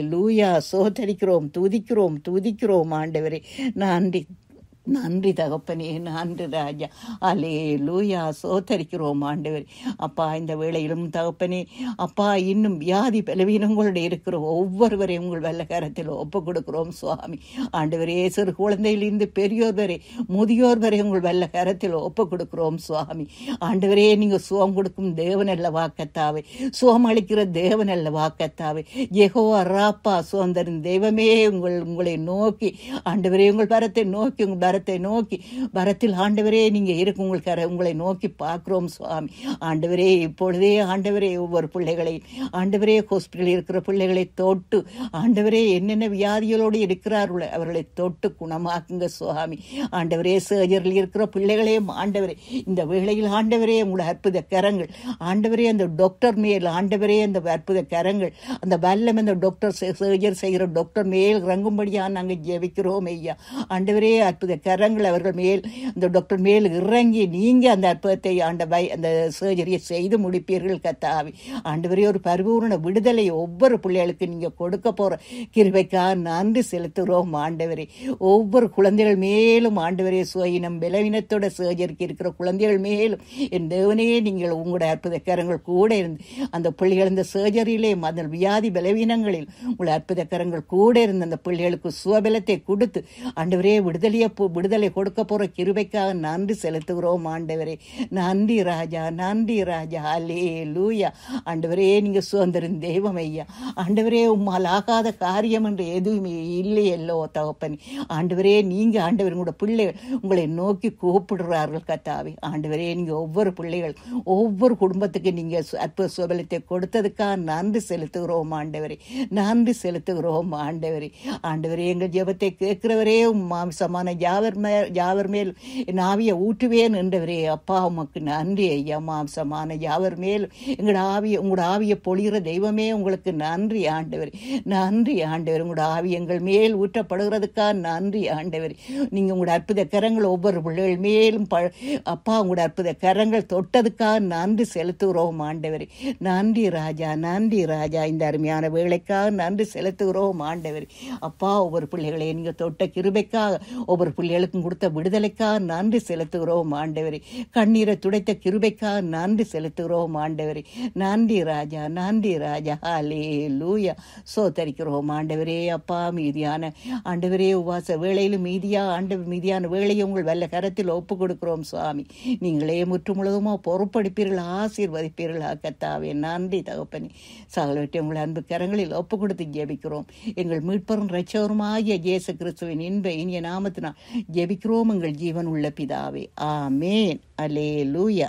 Speaker 2: லூயா சோதரிக்கிறோம் துதிக்கிறோம் துதிக்கிறோம் ஆண்டவரே நன்றி நன்றி தகப்பனே நன்றி ராஜா அலே லூயா சோத்தரிக்கிறோம் ஆண்டவர் அப்பா இந்த வேளையிலும் தகப்பனே அப்பா இன்னும் வியாதி பலவீனங்களோடு இருக்கிற ஒவ்வொருவரையும் உங்கள் வெள்ளக்காரத்தில் ஒப்பு கொடுக்கிறோம் சுவாமி ஆண்டவரே சிறு குழந்தையிலிருந்து பெரியோர் வரை முதியோர் வரை உங்கள் வெள்ளக்காரத்தில் ஒப்பு கொடுக்கிறோம் சுவாமி ஆண்டவரே நீங்க சுகம் கொடுக்கும் தேவன் அல்ல வாக்கத்தாவே சுகம் அளிக்கிற தேவன் அல்ல வாக்கத்தாவே யெகோவா ராப்பா சுதந்திரன் தெய்வமே உங்கள் உங்களை நோக்கி ஆண்டவரே உங்கள் பரத்தை நோக்கி உங்கள் பரத்தை நோக்கி பரத்தில் ஆண்டவரே நீங்க இருக்கு உங்கள் கர உங்களை நோக்கி பார்க்கிறோம் சுவாமி ஆண்டவரே இப்பொழுதே ஆண்டவரே ஒவ்வொரு பிள்ளைகளை ஆண்டவரே ஹாஸ்பிட்டலில் இருக்கிற பிள்ளைகளை தொட்டு ஆண்டவரே என்னென்ன வியாதிகளோடு இருக்கிறார்களோ அவர்களை தொட்டு குணமாக்குங்க சுவாமி ஆண்டவரே சர்ஜரில் இருக்கிற பிள்ளைகளையும் ஆண்டவரே இந்த வேளையில் ஆண்டவரே உங்களோட அற்புத கரங்கள் ஆண்டவரே அந்த டாக்டர் மேல் ஆண்டவரே அந்த அற்புத கரங்கள் அந்த வல்லம் அந்த டாக்டர் சர்ஜரி செய்கிற டாக்டர் மேல் இறங்கும்படியா நாங்கள் ஜெபிக்கிறோம் ஐயா ஆண்டவரே அற்புத கரங்கள் அவர்கள் மேல் அந்த டாக்டர் மேல் இறங்கி நீங்க அந்த அற்புதத்தை ஆண்ட வை அந்த சர்ஜரியை செய்து முடிப்பீர்கள் கத்தாவி ஆண்டவரே ஒரு பரிபூர்ண விடுதலை ஒவ்வொரு பிள்ளைகளுக்கு நீங்க கொடுக்க போற கிருபைக்காக நன்றி செலுத்துகிறோம் ஆண்டவரே ஒவ்வொரு குழந்தைகள் மேலும் ஆண்டவரே சுயினம் பலவீனத்தோட சர்ஜரிக்கு இருக்கிற குழந்தைகள் மேலும் என் தேவனே நீங்கள் உங்களுடைய அற்புத கரங்கள் கூட இருந்து அந்த பிள்ளைகள் இந்த சர்ஜரியிலே அந்த வியாதி பலவீனங்களில் உங்களுடைய அற்புத கரங்கள் கூட இருந்து அந்த பிள்ளைகளுக்கு சுவபலத்தை கொடுத்து ஆண்டவரே விடுதலையை போ- விடுதலை கொடுக்க போற கிருபைக்காக நன்றி செலுத்துகிறோம் ஆண்டவரே நன்றி ராஜா நன்றி ராஜா அலே லூயா ஆண்டவரே நீங்க சுதந்திரம் தெய்வம் ஐயா ஆண்டவரே உம்மால் ஆகாத காரியம் என்று எதுவுமே இல்லை எல்லோ தகப்பனே ஆண்டவரே நீங்க ஆண்டவர் உங்களோட பிள்ளைகள் உங்களை நோக்கி கூப்பிடுறார்கள் கத்தாவே ஆண்டவரே நீங்க ஒவ்வொரு பிள்ளைகள் ஒவ்வொரு குடும்பத்துக்கு நீங்க சு- அற்புத சுபலத்தை கொடுத்ததுக்காக நன்றி செலுத்துகிறோம் ஆண்டவரே நன்றி செலுத்துகிறோம் ஆண்டவரே ஆண்டவரே எங்கள் ஜெபத்தை கேட்கிறவரே உம் மாம்சமான யாவர் மேல் யாவர் மேல் என் ஆவியை ஊற்றுவேன் என்றவரே அப்பா உமக்கு நன்றி ஐயா மாம்சமான யாவர் மேல் எங்களோட ஆவியை உங்களோட ஆவியை பொழிகிற தெய்வமே உங்களுக்கு நன்றி ஆண்டவர் நன்றி ஆண்டவர் உங்களோட ஆவி எங்கள் மேல் ஊற்றப்படுகிறதுக்காக நன்றி ஆண்டவர் நீங்க உங்களோட அற்புத கரங்கள் ஒவ்வொரு பிள்ளைகள் மேலும் ப அப்பா உங்களோட அற்புத கரங்கள் தொட்டதுக்காக நன்றி செலுத்துகிறோம் ஆண்டவர் நன்றி ராஜா நன்றி ராஜா இந்த அருமையான வேலைக்காக நன்றி செலுத்துகிறோம் ஆண்டவர் அப்பா ஒவ்வொரு பிள்ளைகளையும் நீங்க தொட்ட கிருபைக்காக ஒவ்வொரு பிள்ளைகளுக்கும் கொடுத்த விடுதலைக்காக நன்றி செலுத்துகிறோம் ஆண்டவரே கண்ணீரை துடைத்த கிருபைக்காக நன்றி செலுத்துகிறோம் ஆண்டவரே நன்றி ராஜா நன்றி ராஜா ஹாலே லூயா சோத்தரிக்கிறோம் ஆண்டவரே அப்பா மீதியான ஆண்டவரே உவாச வேளையிலும் மீதியா ஆண்டவர் மீதியான வேளையை உங்கள் வல்ல கரத்தில் ஒப்பு கொடுக்கிறோம் சுவாமி நீங்களே முற்று முழுதுமா பொறுப்படுப்பீர்கள் ஆசீர்வதிப்பீர்கள் கத்தாவே நன்றி தகப்பனே சகலவற்றை உங்கள் அன்பு கரங்களில் ஒப்பு கொடுத்து ஜெபிக்கிறோம் எங்கள் மீட்பரும் ரட்சகருமாகிய இயேசு கிறிஸ்துவின் இன்ப இனிய நாமத்தினால் ஜெபிக்கிறோம் எங்கள் ஜீவன் உள்ள பிதாவே ஆமேன் அலே லூயா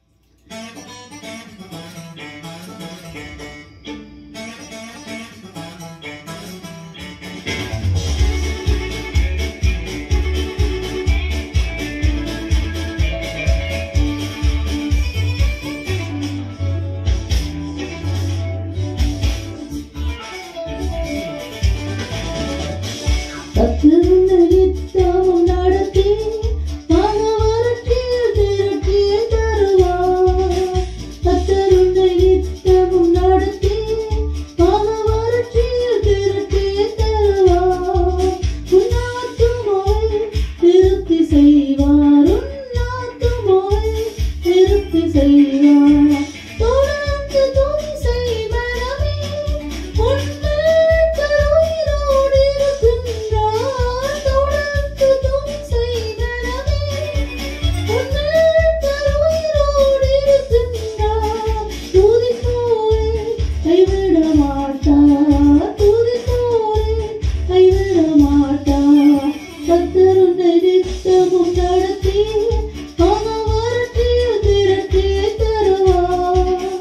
Speaker 1: கத்திருந்தளித்தவும் நடத்தி பகவரத்தில் திரட்டிய தருவார். கத்திருந்தளித்தவும் நடத்தி பகவரத்தில் திரட்டிய தருவார். உன்னாத்துமாய் திருப்தி செய்வார் உன்னாத்துமாய் திருப்தி செய்வார் தொடர்ந்து துதி செய்வனவே உன்னில் கருயிரோடு இருக்கின்றார். தொடர்ந்து துதி செய்வனவே உன்னில் கருயிரோடு இருக்கின்றார். துதிப்போரே கைவிட மாட்டார். துதிப்போரே கைவிட மாட்டார். கர்த்தர் உன்னை நித்தமும் நடத்தி பகவரத்தில் திரட்டி தருவார்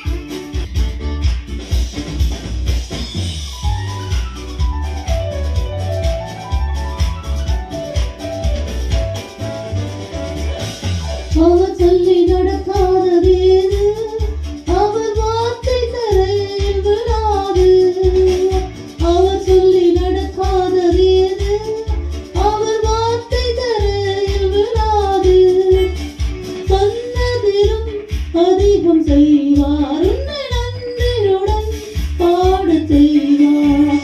Speaker 1: அவர் சொல்லி நடக்காதது ஏது? அவர் வார்த்தை தரையில் விழாது. அவர் சொல்லி நடக்காதது ஏது? அவர் வார்த்தை தரையில் விழாது. சொன்னதிலும் அதிகம் செய்வார் உன்னை நன்றியுடன் பாடச் செய்வார்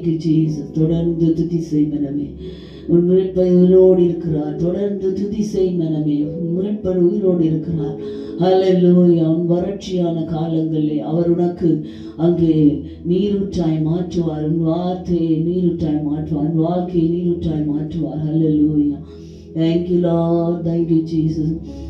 Speaker 1: தேங்க்யூ ஜீசஸ் தொடர்ந்து துதி செய் மனமே உன் மீட்பர் உயிரோடு இருக்கிறார் தொடர்ந்து துதி செய் மனமே உன் மீட்பர் உயிரோடு இருக்கிறார் ஹalleluya உன் வறட்சியான காலங்களிலே அவர் உனக்கு அங்கே நீரூற்றாய் மாற்றுவார் உன் வார்த்தையை நீரூற்றாய் மாற்றுவார் உன் வாழ்க்கையை நீரூற்றாய் மாற்றுவார் ஹalleluya thank you lord thank you jesus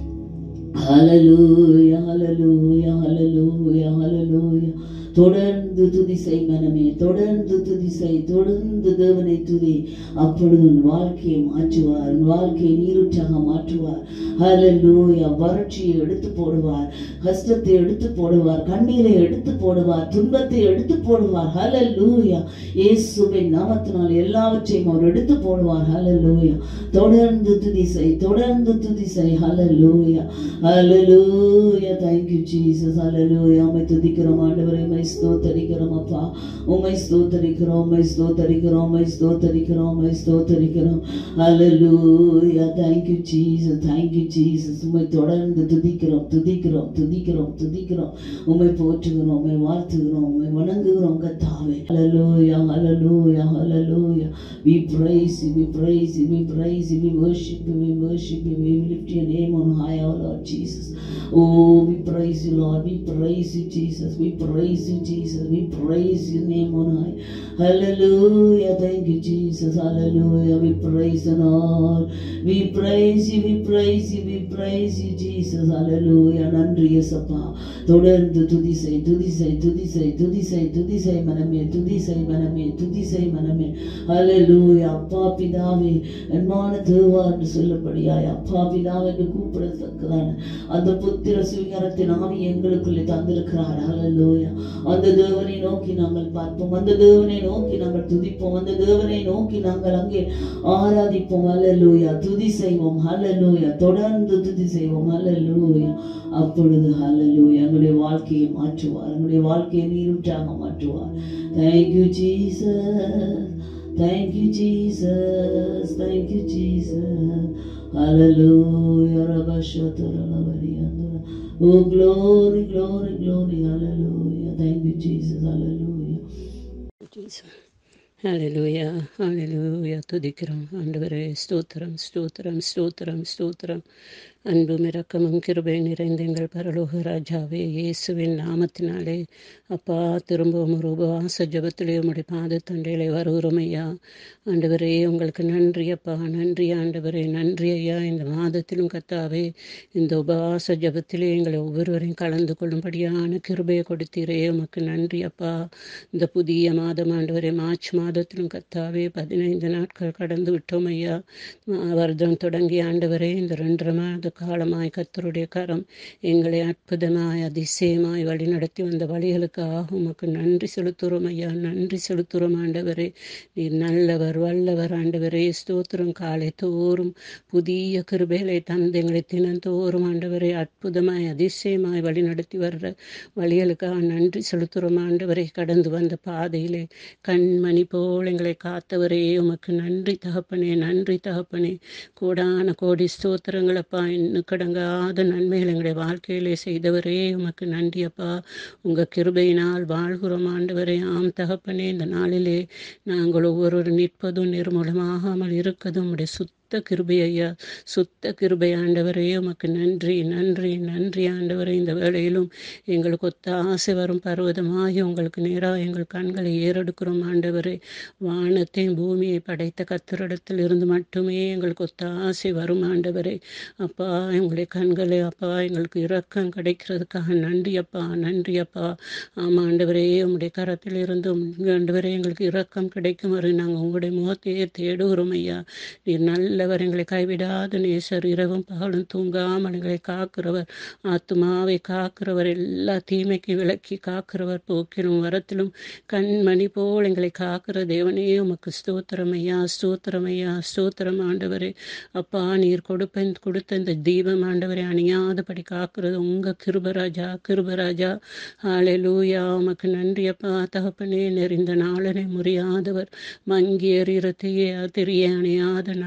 Speaker 1: ஹalleluya ஹalleluya ஹalleluya ஹalleluya தொடர்ந்து துதி செய் மனமே தொடர்ந்து துதி செய் தொடர்ந்து தேவனை துதி அப்பொழுது உன் வாழ்க்கையை மாற்றுவார் உன் வாழ்க்கையை நீரூற்றாக மாற்றுவார் ஹalleluya வறட்சியை எடுத்து போடுவார் கஷ்டத்தை எடுத்து போடுவார் கண்ணீரை எடுத்து போடுவார் துன்பத்தை எடுத்து போடுவார் ஹalleluya இயேசுவின் நாமத்தினால் எல்லாவற்றையும் அவர் எடுத்து போடுவார் ஹalleluya தொடர்ந்து துதி செய் தொடர்ந்து துதி செய் ஹalleluya ஹalleluya thank you jesus hallelujah உம்மை துதிக்கிறோம் ஆண்டவரே உம்மை ஸ்தோத்தரிக்கிறோம் அப்பா உம்மை ஸ்தோத்தரிக்கிறோம் உம்மை ஸ்தோத்தரிக்கிறோம் உம்மை ஸ்தோத்தரிக்கிறோம் உம்மை ஸ்தோத்தரிக்கிறோம் hallelujah thank you jesus thank you jesus உம்மை தொடர்ந்து துதிக்கிறோம் துதிக்கிறோம் துதிக்கிறோம் துதிக்கிறோம் உம்மை போற்றுகிறோம் உம்மை வாழ்த்துகிறோம் உம்மை வணங்குகிறோம் கர்த்தாவே hallelujah hallelujah hallelujah we praise you we praise you we praise you we worship you we worship you we lift your name on high oh lord jesus oh we praise you lord we praise you jesus we praise you jesus we praise your name on high hallelujah thank you jesus hallelujah we praise the lord we praise you we praise you we praise you jesus hallelujah நன்றி இயேசப்பா தொடர்ந்து துதி செய் துதி செய் துதி செய் துதி செய் துதி செய் மனமே துதி செய் மனமே துதி செய் மனமே ஹalleluya அப்பா பிதாவே அன்பான தேவா என்று சொல்லப்படியாய் அப்பா பிதாவே என்று கூப்பிடத்தக்கதான அந்த புத்திர சுவிகாரத்தின் ஆவி எங்களுக்குள்ளே தந்திருக்கிறார் ஹalleluya அந்த தேவனை நோக்கி நாங்கள் பார்ப்போம் அந்த தேவனை நோக்கி நாங்கள் துதிப்போம் அந்த தேவனை நோக்கி நாங்கள் அங்கே ஆராதிப்போம் ஹalleluya துதி செய்வோம் ஹalleluya தொடர்ந்து துதி செய்வோம் ஹalleluya அப்பொழுது ஹalleluya எங்களுடைய வாழ்க்கையை மாற்றுவார் எங்களுடைய வாழ்க்கையை நீரூற்றாக மாற்றுவார் thank you jesus thank you jesus thank you jesus hallelujah rabashataralavariyandara oh glory glory glory hallelujah thank you jesus hallelujah
Speaker 3: ஹalleluya ஹalleluya துதிக்கிறோம் ஆண்டவரே ஸ்தோத்திரம் ஸ்தோத்திரம் ஸ்தோத்திரம் ஸ்தோத்திரம் அன்பும் இரக்கமும் கிருபை நிறைந்த எங்கள் பரலோக ராஜாவே இயேசுவின் நாமத்தினாலே அப்பா திரும்பவும் ஒரு உபவாச ஜபத்திலே உம்முடைய பாதத்தண்டையிலே வருகிறோம் ஐயா ஆண்டவரே உங்களுக்கு நன்றி அப்பா நன்றி ஆண்டவரே நன்றி ஐயா இந்த மாதத்திலும் கத்தாவே இந்த உபவாச ஜபத்திலே எங்களை ஒவ்வொருவரையும் கலந்து கொள்ளும்படியான கிருபையை கொடுத்தீரே உமக்கு நன்றி அப்பா இந்த புதிய மாதம் ஆண்டவரே மார்ச் மாதத்திலும் கத்தாவே பதினைந்து நாட்கள் கடந்து விட்டோம் ஐயா வருடம் தொடங்கி ஆண்டவரே இந்த ரெண்டரை மாத காலமாய் கத்தருடைய கரம் எங்களை அற்புதமாய் அதிசயமாய் வழிநடத்தி வந்த வழிகளுக்காக உமக்கு நன்றி செலுத்துகிறோம் ஐயா நன்றி செலுத்துகிறோம் ஆண்டவரே நீர் நல்லவர் வல்லவர் ஆண்டவரே ஸ்தோத்திரம் காலை தோறும் புதிய கிருபைகளை தந்து எங்களை தினந்தோறும் ஆண்டவரே அற்புதமாய் அதிசயமாய் வழிநடத்தி வர்ற வழிகளுக்காக நன்றி செலுத்துகிறோம் ஆண்டவரை கடந்து வந்த பாதையிலே கண்மணி போல் எங்களை காத்தவரே உமக்கு நன்றி தகப்பனே நன்றி தகப்பனே கூடான கோடி ஸ்தோத்திரங்களப்பா இன்னும் கடங்காத நன்மைகள் எங்களுடைய வாழ்க்கையிலே செய்தவரே உமக்கு நன்றி அப்பா உங்கள் கிருபையினால் வாழ்கிறோம் ஆண்டவரே ஆம் தகப்பனே இந்த நாளிலே நாங்கள் ஒவ்வொரு நிற்பதும் நிர்மூலமாகாமல் இருக்கதும் உடைய சுத்த கிருபை ஐயா சுத்த கிருபை ஆண்டவரே உமக்கு நன்றி நன்றி நன்றி ஆண்டவரே இந்த வேளையிலும் எங்களுக்கு ஒத்த ஆசை வரும் பர்வதமாகி உங்களுக்கு நேராக எங்கள் கண்களை ஏறெடுக்கிறோம் ஆண்டவரே வானத்தையும் பூமியை படைத்த கத்திரிடத்தில் இருந்து மட்டுமே எங்களுக்கு ஒத்த ஆசை வரும் ஆண்டவரே அப்பா எங்களுடைய கண்களை அப்பா எங்களுக்கு இரக்கம் கிடைக்கிறதுக்காக நன்றி அப்பா நன்றி அப்பா ஆமாம் ஆண்டவரே உங்களுடைய கரத்தில் இருந்தும் ஆண்டவரே எங்களுக்கு இரக்கம் கிடைக்கும் வரை நாங்கள் உங்களுடைய முகத்தையே தேடுகிறோம் ஐயா நீர் நல்லவர் எங்களை கைவிடாத நேசர் இரவும் பகலும் தூங்காமல் எங்களை காக்கிறவர் ஆத்துமாவை காக்கிறவர் எல்லா தீமைக்கு விலக்கி காக்கிறவர் போக்கிலும் வரத்திலும் கண்மணி போல் எங்களை காக்கிற தேவனே உமக்கு ஸ்தோத்திரம் ஐயா ஸ்தோத்திரம் ஐயா ஸ்தோத்திரம் ஆண்டவரே அப்பா நீர் கொடுப்ப கொடுத்த இந்த தீபம் ஆண்டவரை அணியாதபடி காக்கிறது உங்க கிருபராஜா கிருபராஜா ஆலை லூயா உமக்கு நன்றி அப்பா தகப்பனே நெறிந்த நாளனை முறியாதவர் மங்கி எறிகிற தீய திரிய அணியாத நல்ல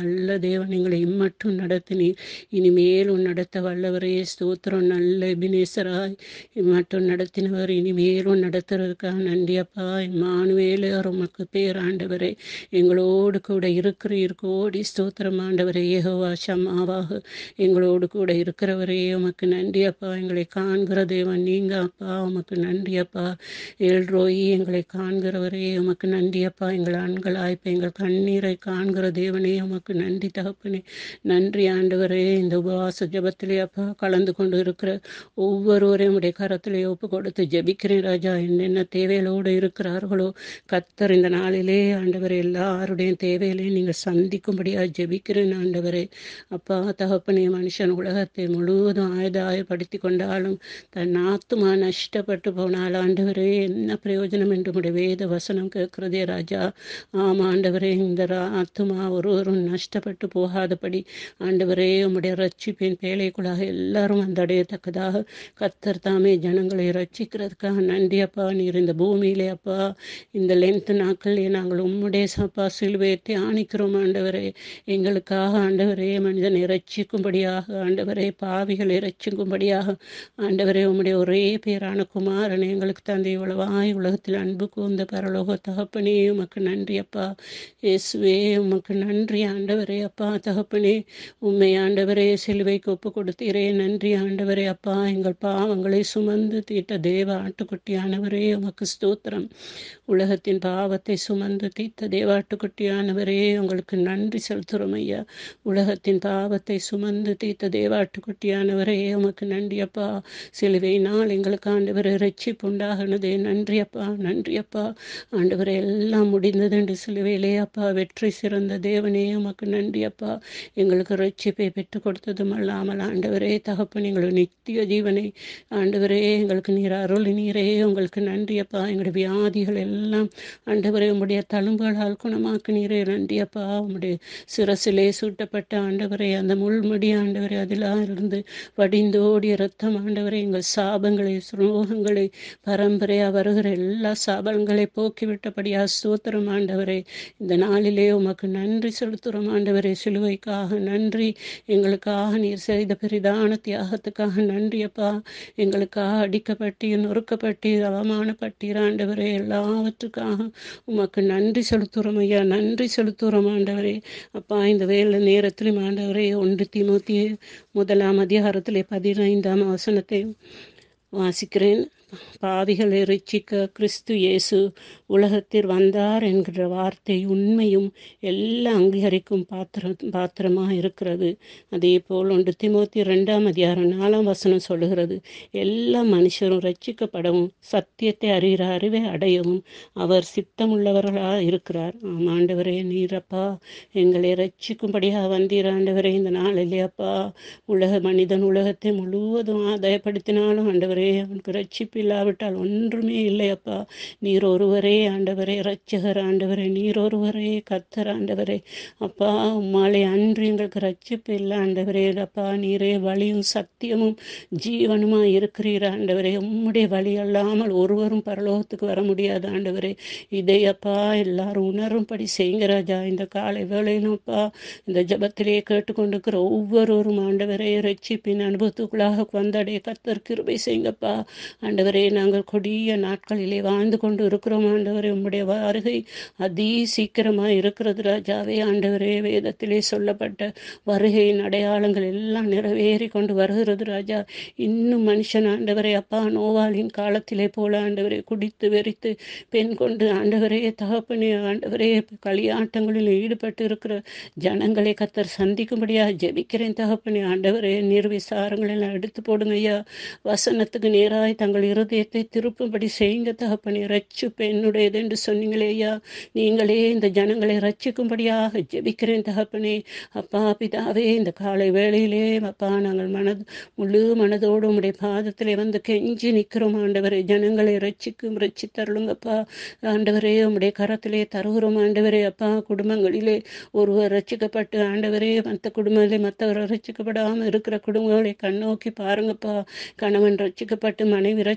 Speaker 3: தேவன் எங்களை இம்மட்டும் நடத்தினீர் இனிமேலும் நடத்த வல்லவரே ஸ்தோத்திரம் நல்ல எபினேசராய் இம்மட்டும் நடத்தினவர் இனிமேலும் நடத்துறதுக்காக நன்றி அப்பா இம்மானுவேலே உமக்கு பேர் ஆண்டவரே எங்களோடு கூட இருக்கிறீர் கோடி ஸ்தோத்திரம் ஆண்டவரே ஏகோவா ஷம்மாவாக எங்களோடு கூட இருக்கிறவரே உமக்கு நன்றி அப்பா எங்களை காண்கிற தேவன் நீங்க அப்பா உமக்கு நன்றி அப்பா ஏழ்ரோயி எங்களை காண்கிறவரே உமக்கு நன்றி அப்பா எங்கள் ஆண்களாய்ப்பு எங்கள் கண்ணீரை காண்கிற தேவனே உமக்கு நன்றி தகப்பனே நன்றி ஆண்டவரே இந்த உபவாச ஜபத்திலே அப்பா கலந்து கொண்டு இருக்கிற ஒவ்வொருவரையும் உடைய கரத்திலே ஒப்பு கொடுத்து ஜெபிக்கிறேன் ராஜா என்னென்ன தேவைகளோடு இருக்கிறார்களோ கத்தர் இந்த நாளிலே ஆண்டவரே எல்லாருடைய தேவைகளையும் நீங்கள் சந்திக்கும்படியா ஜெபிக்கிறேன் ஆண்டவரே அப்பா தகப்பனே மனுஷன் உலகத்தை முழுவதும் ஆயுதாயப்படுத்தி கொண்டாலும் தன் ஆத்துமா நஷ்டப்பட்டு போனால் ஆண்டவரே என்ன பிரயோஜனம் என்று உடைய வேத வசனம் கேட்கிறதே ராஜா ஆமா ஆண்டவரே இந்த ரா- ஆத்துமா ஒருவரும் நஷ்டப்பட்டு போகாதபடி ஆண்டவரே உம்முடைய ரட்சிப்பின் பேழைக்குள்ளாக எல்லாரும் வந்தடையத்தக்கதாக கத்தர் தாமே ஜனங்களை ரட்சிக்கிறதுக்காக நன்றி அப்பா நீர் இந்த பூமியிலே அப்பா இந்த லென்த் நாட்களிலே நாங்கள் உம்முடைய சப்பா சிலுவையை தியானிக்கிறோம் ஆண்டவரே எங்களுக்காக ஆண்டவரே மனிதனை ரட்சிக்கும்படியாக ஆண்டவரே பாவிகளை ரட்சிக்கும்படியாக ஆண்டவரே உம்முடைய ஒரே பேரான குமாரனை எங்களுக்கு தந்தை இவ்வளவாய் உலகத்தில் அன்பு கூர்ந்த பரலோக தகப்பனே உமக்கு நன்றி அப்பா இயேசுவே உமக்கு நன்றி ஆண்டவரே அப்பா தகப்பனே உண்மை ஆண்டவரே சிலுவைக்கு ஒப்பு கொடுத்தீரே நன்றி ஆண்டவரே அப்பா எங்கள் பாவங்களை சுமந்து தீட்ட தேவ ஆட்டுக்குட்டியானவரே உமக்கு ஸ்தோத்திரம் உலகத்தின் பாவத்தை சுமந்து தீர்த்த தேவாட்டுக்குட்டியானவரே உங்களுக்கு நன்றி செலுத்துகிறோம் ஐயா உலகத்தின் பாவத்தை சுமந்து தீர்த்த தேவாட்டுக்குட்டியானவரே உமக்கு நன்றி அப்பா சிலுவையினால் எங்களுக்கு ஆண்டவரை ரட்சிப்பு உண்டாகினதே நன்றி அப்பா நன்றி அப்பா ஆண்டவரை எல்லாம் முடிந்தது என்று சிலுவையிலே அப்பா வெற்றி சிறந்த தேவனே உமக்கு நன்றி அப்பா எங்களுக்கு ரட்சிப்பை பெற்றுக் கொடுத்ததும் அல்லாமல் ஆண்டவரே தகப்பன் எங்களுக்கு நித்திய ஜீவனை ஆண்டவரே எங்களுக்கு நீர் அருள் நீரே உங்களுக்கு நன்றி அப்பா எங்களுடைய வியாதிகள் எல்லாம் ஆண்டவரே உம்முடைய தழும்புகளால் குணமாக்குனீரே நன்றி அப்பா உம்முடைய சிரசிலே சூட்டப்பட்ட ஆண்டவரே அந்த முள்முடி ஆண்டவரே அதிலாம் இருந்து வடிந்தோடிய ரத்தம் ஆண்டவரே எங்கள் சாபங்களை சுரோகங்களை பரம்பரையா வருகிற எல்லா சாபங்களை போக்கிவிட்டபடியா ஸ்தோத்திரம் ஆண்டவரே இந்த நாளிலே உமக்கு நன்றி செலுத்துகிறோம் ஆண்டவரே சிலுவைக்காக நன்றி எங்களுக்காக நீர் செய்த பெரிதான தியாகத்துக்காக நன்றி அப்பா எங்களுக்காக அடிக்கப்பட்டு நொறுக்கப்பட்டு அவமானப்பட்டீர் ஆண்டவரே எல்லாவற்றுக்காக உமக்கு நன்றி செலுத்துகிறோம் ஐயா நன்றி செலுத்துகிறோம் ஆண்டவரே அப்பா இந்த வேலை நேரத்திலும் ஆண்டவரே ஒன்று திமுத்தி முதலாம் அதிகாரத்திலே பதினைந்தாம் வசனத்தை வாசிக்கிறேன் பாவிகளை ரட்சிக்க கிறிஸ்து இயேசு உலகத்தில் வந்தார் என்கிற வார்த்தை உண்மையும் எல்லாம் அங்கீகரிக்கும் பாத்திர பாத்திரமாக இருக்கிறது அதே போல் ஒன்று திமோத்தி ரெண்டாம் அதிகாரம் நாலாம் வசனம் சொல்லுகிறது எல்லா மனுஷரும் ரட்சிக்கப்படவும் சத்தியத்தை அறிகிற அறிவை அடையவும் அவர் சித்தமுள்ளவர்களாக இருக்கிறார் ஆம் ஆண்டவரே நீரப்பா எங்களை ரட்சிக்கும்படியாக வந்தீர் ஆண்டவரே இந்த நாளிலே அப்பா உலக மனிதன் உலகத்தை முழுவதும் ஆதாயப்படுத்தினாலும் ஆண்டவரே அவனுக்கு ரட்சிப்பு இல்லாவிட்டால் ஒன்றுமே இல்லை அப்பா நீர் ஒருவரே ஆண்டவரே ரட்சகர் ஆண்டவரே நீர் ஒருவரே கத்தர் ஆண்டவரே அப்பா உம்மாலே அன்று எங்களுக்கு ரட்சிப்பு இல்லை ஆண்டவரே அப்பா நீரே வழியும் சத்தியமும் ஜீவனுமா இருக்கிறீர் ஆண்டவரே உம்முடைய வழி அல்லாமல் ஒருவரும் பரலோகத்துக்கு வர முடியாது ஆண்டவரே இதை அப்பா எல்லாரும் உணரும்படி செய்யுங்க ராஜா இந்த காலை வேளையிலும் அப்பா இந்த ஜபத்திலே கேட்டுக்கொண்டிருக்கிற ஒவ்வொருவரும் ஆண்டவரே ரட்சிப்பின் அனுபவத்துக்குள்ளாக வந்தடைய கத்தர் கிருபை செய்யுங்கப்பா ஆண்டவரே நாங்கள் கொடிய நாட்களிலே வாழ்ந்து கொண்டு இருக்கிறோம் ஆண்டவரே உம்முடைய வருகை அதி சீக்கிரமாக இருக்கிறது ராஜாவே ஆண்டவரே வேதத்திலே சொல்லப்பட்ட வருகையின் அடையாளங்கள் எல்லாம் நிறைவேறி கொண்டு வருகிறது ராஜா இன்னும் மனுஷன் ஆண்டவரே அப்பா நோவாளின் காலத்திலே போல ஆண்டவரே குடித்து வெறித்து பெண் கொண்டு ஆண்டவரே தகப்பனே ஆண்டவரே களியாட்டங்களில் ஈடுபட்டு இருக்கிற ஜனங்களை கத்தர் சந்திக்கும்படியாக ஜெபிக்கிறேன் தகப்பனே ஆண்டவரே நிர்விசாரங்களெல்லாம் எடுத்து போடுங்க ஐயா வசனத்துக்கு நேராய் தங்கள் இருதயத்தை திருப்பும்படி செய்யுங்க தகப்பனே ரட்சிப்பு என்னுடையது என்று சொன்னீங்களே ஐயா நீங்களே இந்த ஜனங்களை ரட்சிக்கும்படியாக ஜெபிக்கிறேன் தகப்பனே அப்பா பிதாவே இந்த காலை வேளையிலே அப்பா நாங்கள் மனது முழு மனதோடு உம்முடைய பாதத்திலே வந்து கெஞ்சி நிற்கிறோம் ஆண்டவரே ஜனங்களை ரட்சிக்கும் ரட்சித்தருளுங்கப்பா ஆண்டவரே உம்முடைய கரத்திலே தருகிறோம் ஆண்டவரே அப்பா குடும்பங்களிலே ஒருவர் ரட்சிக்கப்பட்டு ஆண்டவரே மற்ற குடும்பத்திலே மற்றவர் ரட்சிக்கப்படாமல் இருக்கிற குடும்பங்களை கண்ணோக்கி பாருங்கப்பா கணவன் ரட்சிக்கப்பட்டு மனைவி ரட்சி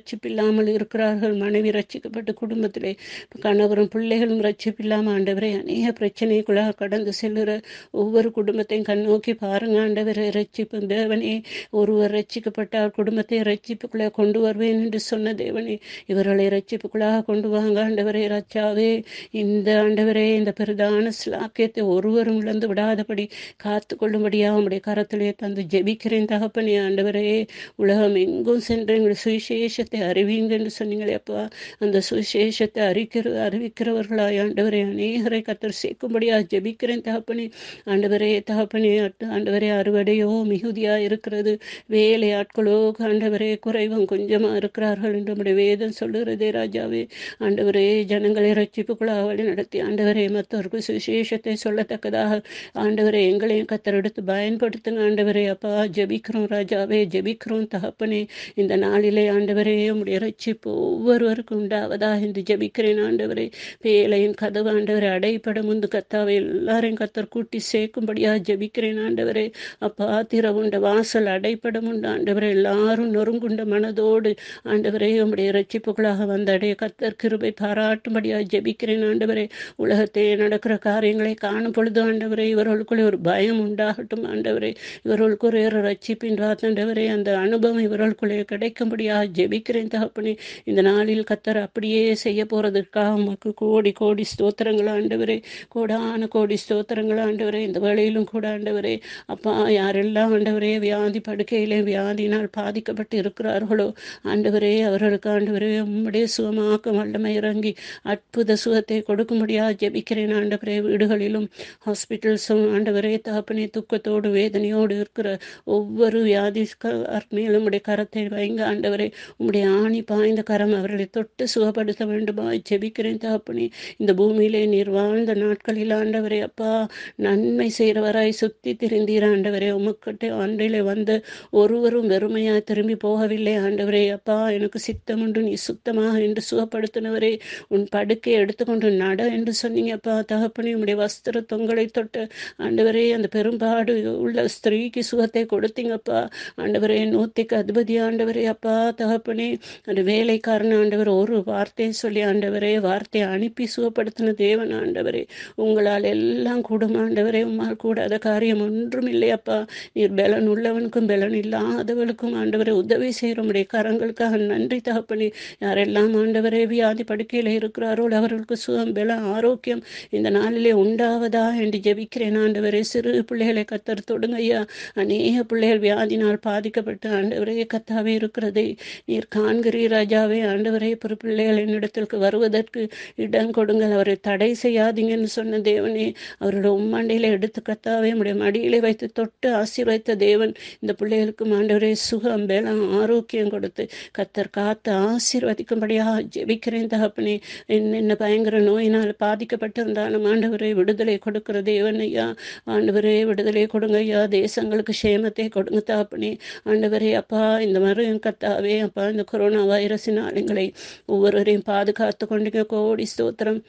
Speaker 3: ரட்சிப்பில்லாமல் இருக்கிறார்கள் மனைவி ரட்சிக்கப்பட்ட குடும்பத்திலே கணவரும் பிள்ளைகளும் ரட்சிப்பில்லாமல் ஆண்டவரே அநேக பிரச்சனைக்குள்ளாக கடந்து செல்லுற ஒவ்வொரு குடும்பத்தையும் கண்ணோக்கி பாருங்க ஆண்டவரே ரட்சிப்பு தேவனே ஒருவர் ரட்சிக்கப்பட்டால் குடும்பத்தை ரட்சிப்புக்குள்ளே கொண்டு வருவேன் என்று சொன்ன தேவனே இவர்களை ரட்சிப்புக்குள்ளாக கொண்டு வாங்க ஆண்டவரே ரச்சாவே இந்த ஆண்டவரே இந்த பிரதான ஸ்லாக்கியத்தை ஒருவரும் இழந்து விடாதபடி காத்து கொள்ளும்படியாக உம்முடைய கரத்திலே தந்து ஜெபிக்கிறேன் தகப்பனே ஆண்டவரே உலகம் எங்கும் சென்று எங்கள் சுவிசேஷத்தை அறிவிங்க என்று சொன்னீங்களே அப்பா அந்த சுவிசேஷத்தை அறிக்கிற அறிவிக்கிறவர்களாய் ஆண்டவரே அநேகரை கத்தர் சேர்க்கும்படியாக ஜெபிக்கிறேன் தகப்பனே ஆண்டவரே தகப்பனே அட்டு- ஆண்டவரே அறுவடையோ மிகுதியா இருக்கிறது வேலை ஆட்களோ ஆண்டவரே குறைவும் கொஞ்சமா இருக்கிறார்கள் என்று நம்முடைய வேதம் சொல்லுகிறதே ராஜாவே ஆண்டவரே ஜனங்களை ரட்சிப்புக்குள்ளாக வழி நடத்தி ஆண்டவரே மற்றவருக்கு சுவிசேஷத்தை சொல்லத்தக்கதாக ஆண்டவரே எங்களையும் கத்தர் எடுத்து பயன்படுத்துங்க ஆண்டவரே அப்பா ஜெபிக்கிறோம் ராஜாவே ஜெபிக்கிறோம் தகப்பனே இந்த நாளிலே ஆண்டவரே உம்முடைய ரட்சிப்பு ஒவ்வொருவருக்கும் உண்டாவதா என்று ஜெபிக்கிறேன் ஆண்டவரே பேலையின் கதவு ஆண்டவரே அடைப்பட முந்து கத்தாவை எல்லாரையும் கத்தர் கூட்டி சேர்க்கும்படியா ஜெபிக்கிறேன் ஆண்டவரே அப்பா திறவுண்ட வாசல் அடைப்படம் உண்டு ஆண்டவரே எல்லாரும் நொறுங்குண்ட மனதோடு ஆண்டவரே உம்முடைய ரட்சிப்புகளாக வந்த அடைய கத்தர் கிருபை பாராட்டும்படியா ஜெபிக்கிறேன் ஆண்டவரே உலகத்தே நடக்கிற காரியங்களை காணும் பொழுது ஆண்டவரே இவர்களுக்குள்ளே ஒரு பயம் உண்டாகட்டும் ஆண்டவரே இவர்களுக்கு ஒரு ரட்சிப்பின் ஆண்டவரே அந்த அனுபவம் இவர்களுக்குள்ளே கிடைக்கும்படியா ஜெபிக்கிறேன் தகப்பனே இந்த நாளில் கத்தர் அப்படியே செய்ய போறதற்காக உமக்கு கோடி கோடி ஸ்தோத்திரங்கள் ஆண்டவரே கோடான கோடி ஸ்தோத்திரங்கள் ஆண்டவரே இந்த வேளையிலும் கூட ஆண்டவரே அப்பா யாரெல்லாம் ஆண்டவரே வியாதி படுக்கையிலே வியாதியினால் பாதிக்கப்பட்டு இருக்கிறார்களோ ஆண்டவரே அவர்களுக்கு ஆண்டவரே உம்முடைய சுகமாக்க வல்லமை இறங்கி அற்புத சுகத்தை கொடுக்கும்படியா ஜெபிக்கிறேன் ஆண்டவரே வீடுகளிலும் ஹாஸ்பிட்டல்ஸும் ஆண்டவரே தகப்பனே துக்கத்தோடு வேதனையோடு இருக்கிற ஒவ்வொரு வியாதி மேலும் உடைய கரத்தை வைங்க ஆண்டவரே உம்முடைய ஆணி பாய்ந்த கரம் அவர்களை தொட்டு சுகப்படுத்த வேண்டுமா ஜெபிக்கிறேன் தகப்பனே இந்த பூமியிலே நீர் வாழ்ந்த நாட்களில் ஆண்டவரே அப்பா நன்மை செய்கிறவராய் சுத்தி திரிந்தீர் ஆண்டவரே உமக்கிட்ட ஆண்டிலே வந்த ஒருவரும் வெறுமையாய் திரும்பி போகவில்லை ஆண்டவரே அப்பா எனக்கு சித்தம் உண்டு நீ சுத்தமாக என்று சுகப்படுத்தினவரே உன் படுக்கை எடுத்துக்கொண்டு நட என்று சொன்னீங்கப்பா தகப்பனே உம்முடைய வஸ்திர தொங்கலை தொட்டு ஆண்டவரே அந்த பெரும்பாடு உள்ள ஸ்திரீக்கு சுகத்தை கொடுத்தீங்கப்பா ஆண்டவரே நூத்திக்கு அதிபதி ஆண்டவரே அப்பா தகப்பனே அந்த வேலைக்காரன் ஆண்டவர் ஒரு வார்த்தையை சொல்லி ஆண்டவரே வார்த்தையை அனுப்பி சுகப்படுத்தின தேவன் ஆண்டவரே உங்களால் எல்லாம் கூடும் ஆண்டவரே உம்மால் கூடாத காரியம் ஒன்றும் இல்லையப்பா நீர் பலன் உள்ளவனுக்கும் பலன் இல்லாதவளுக்கும் ஆண்டவரை உதவி செய்கிறோமுடைய கரங்களுக்காக நன்றி தகப்பனே யாரெல்லாம் ஆண்டவரே வியாதி படுக்கையில் இருக்கிறாரோ அவர்களுக்கு சுகம் பலம் ஆரோக்கியம் இந்த நாளிலே உண்டாவதா என்று ஜெபிக்கிறேன் ஆண்டவரே சிறு பிள்ளைகளை கத்தர் தொடுங்க ஐயா அநேக பிள்ளைகள் வியாதினால் பாதிக்கப்பட்டு ஆண்டவரே கத்தாவே இருக்கிறதை நீர் காண்கிறீர் ராஜாவே ஆண்டவரே பிற பிள்ளைகள் என்னிடத்திற்கு வருவதற்கு இடம் கொடுங்கள் அவரை தடை செய்யாதீங்கன்னு சொன்ன தேவனே அவரோட உம்மாண்டையில எடுத்து கத்தாவே உடைய மடியிலே வைத்து தொட்டு ஆசீர்வைத்த தேவன் இந்த பிள்ளைகளுக்கும் ஆண்டவரே சுகம் பலம் ஆரோக்கியம் கொடுத்து கத்தர் காத்து ஆசீர்வதிக்கும்படியாக ஜெபிக்கிறேன் தகப்பனே என்ன பயங்கர நோயினால் பாதிக்கப்பட்டிருந்தாலும் ஆண்டவரே விடுதலை கொடுக்கிற தேவன் ஐயா ஆண்டவரே விடுதலை கொடுங்க ஐயா தேசங்களுக்கு சேமத்தை கொடுங்க தாப்பனே ஆண்டவரே அப்பா இந்த மரம் கத்தாவே அப்பா இந்த கொரோனா வைரஸினால் எங்களை ஒவ்வொருவரையும் பாதுகாத்து கொண்டீங்க கோடி ஸ்தோத்திரம்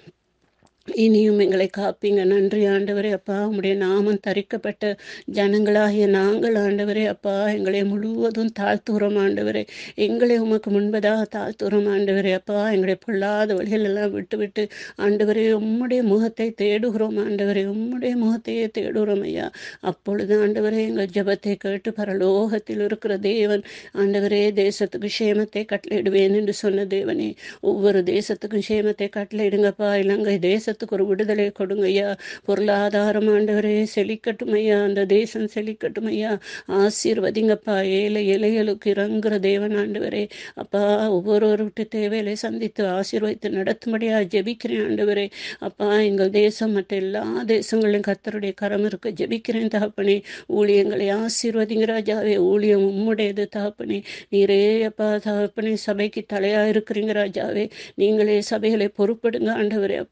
Speaker 3: இனியும் எங்களை காப்பீங்க நன்றி ஆண்டவரே அப்பா உம்முடைய நாமம் தரிக்கப்பட்ட ஜனங்களாகிய நாங்கள் ஆண்டவரே அப்பா எங்களை முழுவதும் தாழ்த்துகிறோம் ஆண்டவரே எங்களை உமக்கு முன்பதாக தாழ்த்துகிறோம் ஆண்டவரே அப்பா எங்களுடைய பொல்லாத வழிகள் எல்லாம் விட்டு விட்டு ஆண்டவரே உம்முடைய முகத்தை தேடுகிறோம் ஆண்டவரே உம்முடைய முகத்தையே தேடுகிறோம் ஐயா அப்பொழுது ஆண்டவரே எங்கள் ஜெபத்தை கேட்டு பரலோகத்தில் இருக்கிற தேவன் ஆண்டவரே தேசத்துக்கு சேமத்தை கட்டளையிடுவேன் என்று சொன்ன தேவனே ஒவ்வொரு தேசத்துக்கும் சேமத்தை கட்டளையிடுங்கப்பா இலங்கை தேசத்துக்கு ஒரு விடுதலை கொடுங்க ஐயா பொருளாதாரம் ஆண்டவரே செழிக்கட்டும் ஐயா அந்த தேசம் செழிக்கட்டும் ஐயா ஆசீர்வதிங்கப்பா ஏழை இலைகளுக்கு இறங்குற தேவன் ஆண்டவரே அப்பா ஒவ்வொரு விட்டு தேவைகளை சந்தித்து ஆசீர்வதித்து நடத்தும்படியா ஜெபிக்கிறேன் ஆண்டவரே அப்பா எங்கள் தேசம் மற்ற எல்லா தேசங்களிலும் கத்தருடைய கரம் இருக்க ஜெபிக்கிறேன் தகப்பனே ஊழியங்களை ஆசீர்வதிங்க ராஜாவே ஊழியம் உம்முடையது தகப்பனே நீரே அப்பா தகப்பனே சபைக்கு தலையா இருக்கிறீங்க ராஜாவே நீங்களே சபைகளை பொறுப்படுங்க ஆண்டவரே அப்பா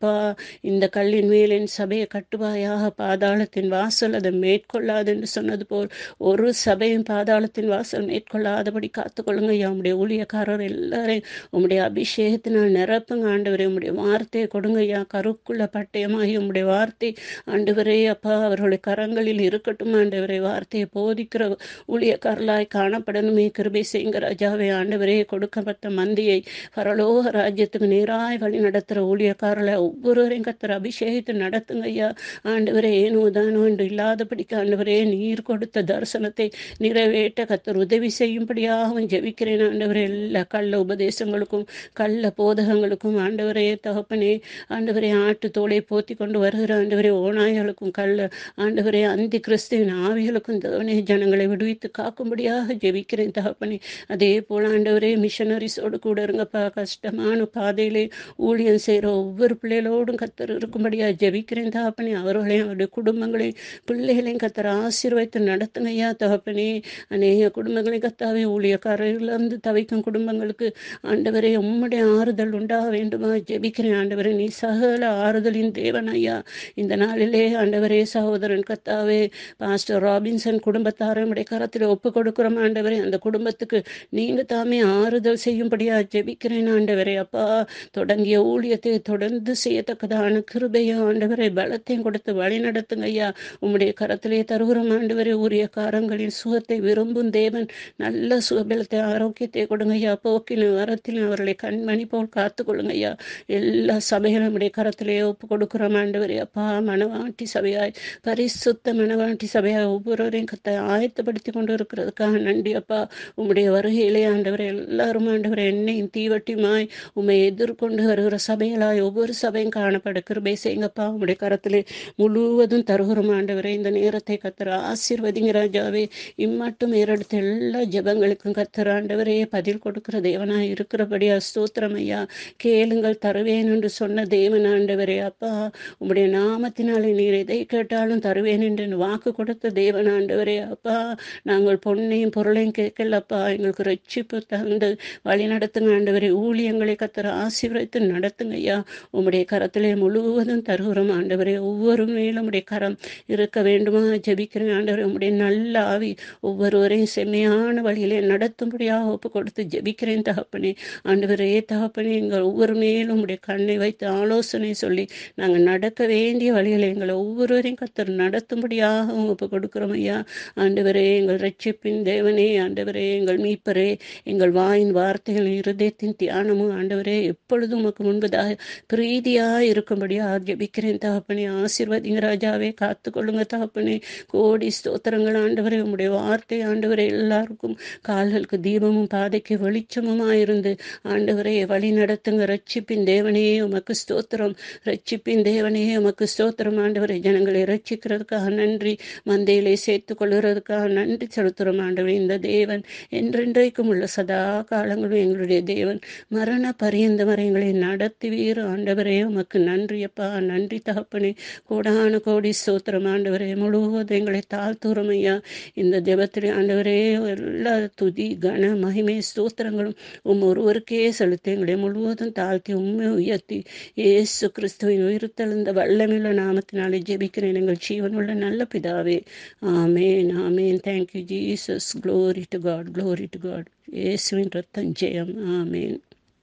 Speaker 3: இந்த கல்லின் மேல் என் சபையை கட்டுவாயாக பாதாளத்தின் வாசல் அதை மேற்கொள்ளாது என்று சொன்னது போல் ஒரு சபையும் பாதாளத்தின் வாசல் மேற்கொள்ளாதபடி காத்துக்கொள்ளுங்க ஐயா உம்முடைய ஊழியக்காரர் எல்லாரையும் உம்முடைய அபிஷேகத்தினால் நிரப்புங்க ஆண்டவரே உம்முடைய வார்த்தையை கொடுங்க ஐயா கருக்குள்ள பட்டயமாகி உம்முடைய வார்த்தை ஆண்டவரே அப்பா அவர்களுடைய கரங்களில் இருக்கட்டும் ஆண்டவரே வார்த்தையை போதிக்கிற ஊழியக்காரலாய் காணப்படணுமே கிருபை செய்யுங்க ராஜாவே ஆண்டவரே கொடுக்கப்பட்ட மந்தியை பரலோக ராஜ்யத்துக்கு நேராய் வழி நடத்துகிற ஊழியக்காரர்களை ஒவ்வொருவரையும் கத்துற அபிஷேகத்தை நடத்துங்க ஐயா ஆண்டவரே ஏனோ தானோ என்று இல்லாதபடிக்கு ஆண்டவரே நீர் கொடுத்த தரிசனத்தை நிறைவேற்ற கத்தர் உதவி செய்யும்படியாகவும் ஜெபிக்கிறேன் ஆண்டவரே எல்லா கள்ள உபதேசங்களுக்கும் கள்ள போதகங்களுக்கும் ஆண்டவரே தகப்பனே ஆண்டவரே ஆட்டு தோலை போத்தி கொண்டு வருகிற ஆண்டவரே ஓநாய்களுக்கும் கள்ள ஆண்டவரே அந்தி கிறிஸ்துவின் ஆவிகளுக்கும் தேவனே ஜனங்களை விடுவித்து காக்கும்படியாக ஜெபிக்கிறேன் தகப்பனே அதே போல ஆண்டவரே மிஷனரிஸோடு கூட இருங்கப்பா கஷ்டமான பாதையிலே ஊழியம் செய்கிற ஒவ்வொரு பிள்ளைகளோடும் கத்தர் இருக்கும்படியாக ஜெபிக்கிறேன் தகப்பனே அவர்களையும் அவருடைய குடும்பங்களையும் பிள்ளைகளையும் கத்தர் ஆசீர்வைத்து நடத்துங்க ஐயா தகப்பனே அநேக குடும்பங்களை கத்தாவே ஊழியக்காரர்களிருந்து தவிக்கும் குடும்பங்களுக்கு ஆண்டவரே உம்முடைய ஆறுதல் உண்டாக வேண்டுமா ஜெபிக்கிறேன் ஆண்டவரே நீ சகல ஆறுதலின் தேவன் ஐயா இந்த நாளிலே ஆண்டவரே சகோதரன் கத்தாவே பாஸ்டர் ராபின்சன் குடும்பத்தாரை உடைய கரத்தில் ஒப்பு கொடுக்குறோம் ஆண்டவரே அந்த குடும்பத்துக்கு நீங்க தாமே ஆறுதல் செய்யும்படியா ஜெபிக்கிறேன் ஆண்டவரே அப்பா தொடங்கிய ஊழியத்தை தொடர்ந்து செய்யத்தக்கதான கிருபையும் ஆண்டவரை பலத்தையும் கொடுத்து வழி நடத்துங்க ஐயா உம்முடைய கரத்திலே தருகிறோம் ஆண்டவரே உரிய காரங்களின் சுகத்தை விரும்பும் தேவன் நல்ல சுகபலத்தை ஆரோக்கியத்தை கொடுங்க ஐயா போக்கிலும் வரத்திலும் அவர்களை கண்மணி போல் காத்து கொள்ளுங்க ஐயா எல்லா சபைகளும் உடைய கரத்திலே ஒப்பு கொடுக்கிறோம் ஆண்டவரே அப்பா மனவாட்டி சபையாய் பரிசுத்த மனவாட்டி சபையாய் ஒவ்வொருவரையும் கத்தை ஆயத்தப்படுத்தி கொண்டு இருக்கிறதுக்காக நன்றி அப்பா உம்முடைய வருகையிலே ஆண்டவரை எல்லாரும் ஆண்டவரை என்னையும் தீவட்டியுமாய் உம்மை எதிர்கொண்டு வருகிற சபைகளாய் ஒவ்வொரு சபையும் காணப்பட கிருபை செய்யுங்கப்பா உம்முடைய கரத்திலே முழுவதும் தருகிறோம் ஆண்டவரே இந்த நேரத்தை கத்துற ஆசீர்வதிங்க ராஜாவே இம்மட்டும் ஏறெடுத்த எல்லா ஜெபங்களுக்கும் கத்துற ஆண்டவரே பதில் கொடுக்கிற தேவனாய் இருக்கிறபடியா ஸ்தோத்திரம் ஐயா கேளுங்கள் தருவேன் என்று சொன்ன தேவன் ஆண்டவரே அப்பா உம்முடைய நாமத்தினாலே நீர் எதை கேட்டாலும் தருவேன் என்று வாக்கு கொடுத்த தேவன் ஆண்டவரே அப்பா நாங்கள் பொன்னையும் பொருளையும் கேட்கலப்பா எங்களுக்கு ரட்சிப்பு தந்து வழி நடத்துங்க ஆண்டவரே ஊழியங்களை கத்துற ஆசீர்வதித்து நடத்துங்க ஐயா உம்முடைய கரத்திலே முழுவதும் தருகிறோம் ஆண்டவரே ஒவ்வொரு மேலும் உடைய கரம் இருக்க வேண்டுமா ஜெபிக்கிறேன் ஆண்டவரே உம்முடைய நல்ல ஆவி ஒவ்வொருவரையும் செம்மையான வழியிலே நடத்தும்படியாக ஒப்பு கொடுத்து ஜெபிக்கிறேன் தகப்பனே ஆண்டவரே தகப்பனே எங்கள் ஒவ்வொரு மேலும் உடைய கண்ணை வைத்து ஆலோசனை சொல்லி நாங்கள் நடக்க வேண்டிய வழிகளை எங்களை ஒவ்வொருவரையும் கத்தர் நடத்தும்படியாக ஒப்பு கொடுக்கிறோம் ஐயா ஆண்டவரே எங்கள் ரட்சிப்பின் தேவனே ஆண்டவரே எங்கள் மீட்பரே எங்கள் வாயின் வார்த்தைகள் இருதயத்தின் தியானமும் ஆண்டவரே எப்பொழுதும் உமக்கு முன்பதாக பிரீதியாக இருக்கும்படியாக ஜெபிக்கிறேன் தகப்பனே ஆசீர்வதிங்க ராஜாவே காத்துக்கொள்ளுங்க தகப்பனே கோடி ஸ்தோத்திரங்கள் ஆண்டவரே உம்முடைய வார்த்தை ஆண்டவரே எல்லாருக்கும் கால்களுக்கு தீபமும் பாதைக்கு வெளிச்சமுமா இருந்து ஆண்டவரே வழி நடத்துங்க ரட்சிப்பின் தேவனே உமக்கு ஸ்தோத்திரம் ரட்சிப்பின் தேவனே உமக்கு ஸ்தோத்திரம் ஆண்டவரே ஜனங்களை ரட்சிக்கிறதுக்காக நன்றி மந்தையிலே சேர்த்து கொள்கிறதுக்காக நன்றி செலுத்துகிறோம் ஆண்டவரே இந்த தேவன் என்றென்றைக்கும் உள்ள சதா காலங்களும் எங்களுடைய தேவன் மரண பரியந்த வரை எங்களை நடத்துவீர் ஆண்டவரே உமக்கு நன்றி அப்பா நன்றி தகப்பனே கோடான கோடி ஸ்தோத்திரம் ஆண்டவரே முழுவதும் எங்களை தாழ்த்துறோம் ஐயா இந்த ஜெபத்திலே ஆண்டவரே எல்லா துதி கன மகிமை ஸ்தோத்திரங்களும் உம் ஒருவருக்கே செலுத்தி எங்களை முழுவதும் தாழ்த்தி உண்மை உயர்த்தி இயேசு கிறிஸ்துவின் உயிர்த்தெழுந்த வல்லமில்ல நாமத்தினாலே ஜெபிக்கிறேன் எங்கள் ஜீவனுள்ள நல்ல பிதாவே ஆமேன் ஆமேன் thank you Jesus glory to God glory to God இயேசுவின் ரத்தம் ஜெயம் ஆமேன்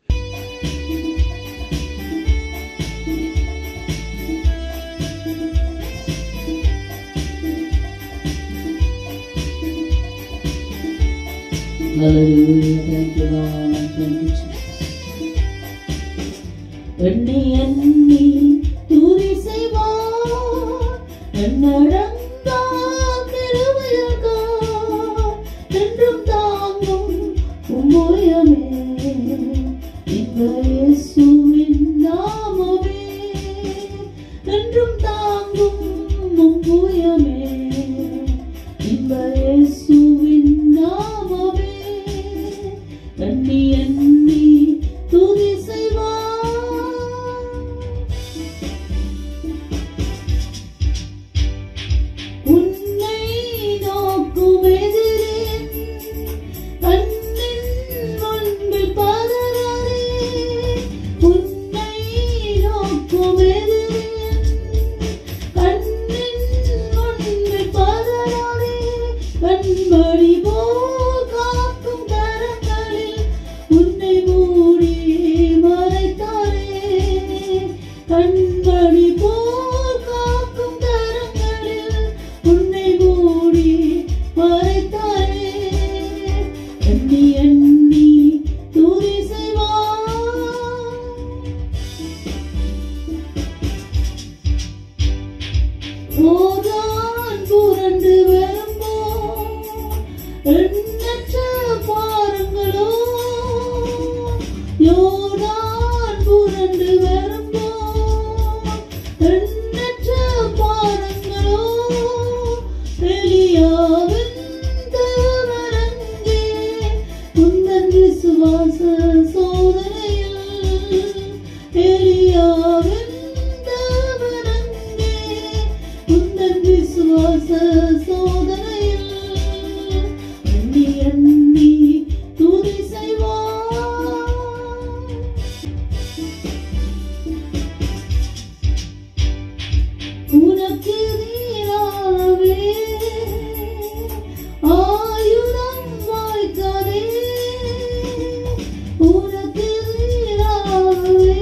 Speaker 1: Hallelujah. Thank you, Lord. Thank you, Jesus. எண்ணி எண்ணி துதி செய்வார் என்னடங்கா கிருபையர்கார் என்றும் தாங்கும் உம்முயமே இந்த இயேசுவின் நாமமே என்றும் தாங்கும் உம்முயமே இந்த இயேசுவின் நாமமே எண்ணி எண்ணி துதி செய்வார் உன்னை நோக்கும் எதிரின் கண்ணின் முன்பில் பதறாதே. உன்னை நோக்கும் எதிரின் கண்மணி போல் காக்கும் கரங்களில் உன்னை மூடி மறைத்தாயே எண்ணி எண்ணி துதி செய்வாய் ஓதான் புரண்டு வரும்போ எண்ணற்ற பாருங்களோ யோதான் புரண்டு வரும்போ எண்ணற்ற பாருங்களோ எலியாவின் தேவரங்கே உந்தன் விசுவாச சோதனையில் எலியாவின் தேவரங்கே உந்தன் விசுவாச சோதனையில் எண்ணி எண்ணி துதி செய்வாய் உனக்கு நீராவே ஆயுதம் வாய்க்காதே உனக்கு நீராவே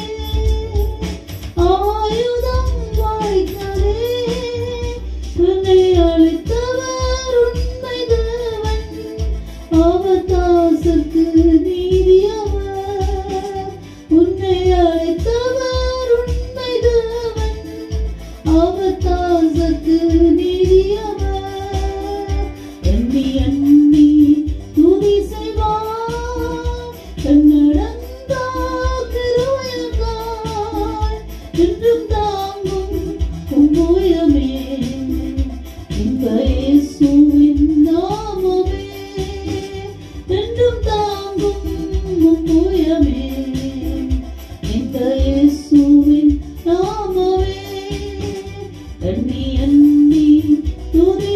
Speaker 1: ஆயுதம் வாய்க்காதே உன்னை அழைத்தவர் உண்மை தேவன் அவர் தாசர்க்கு நீதியவர் உன்னை அழைத்தவர் உண்மை தேவன் அவர் தாசர்க்கு நீதியவர் எண்ணி எண்ணி துதி செய்வார் கண்ணடங்கா கிருபையாய் என்றும் தாங்கும் உம்முயமே இந்த இயேசுவின் நாமமே என்றும் தாங்கும் உம்முயமே இந்த இயேசுவின் நாமமே எண்ணி எண்ணி துதி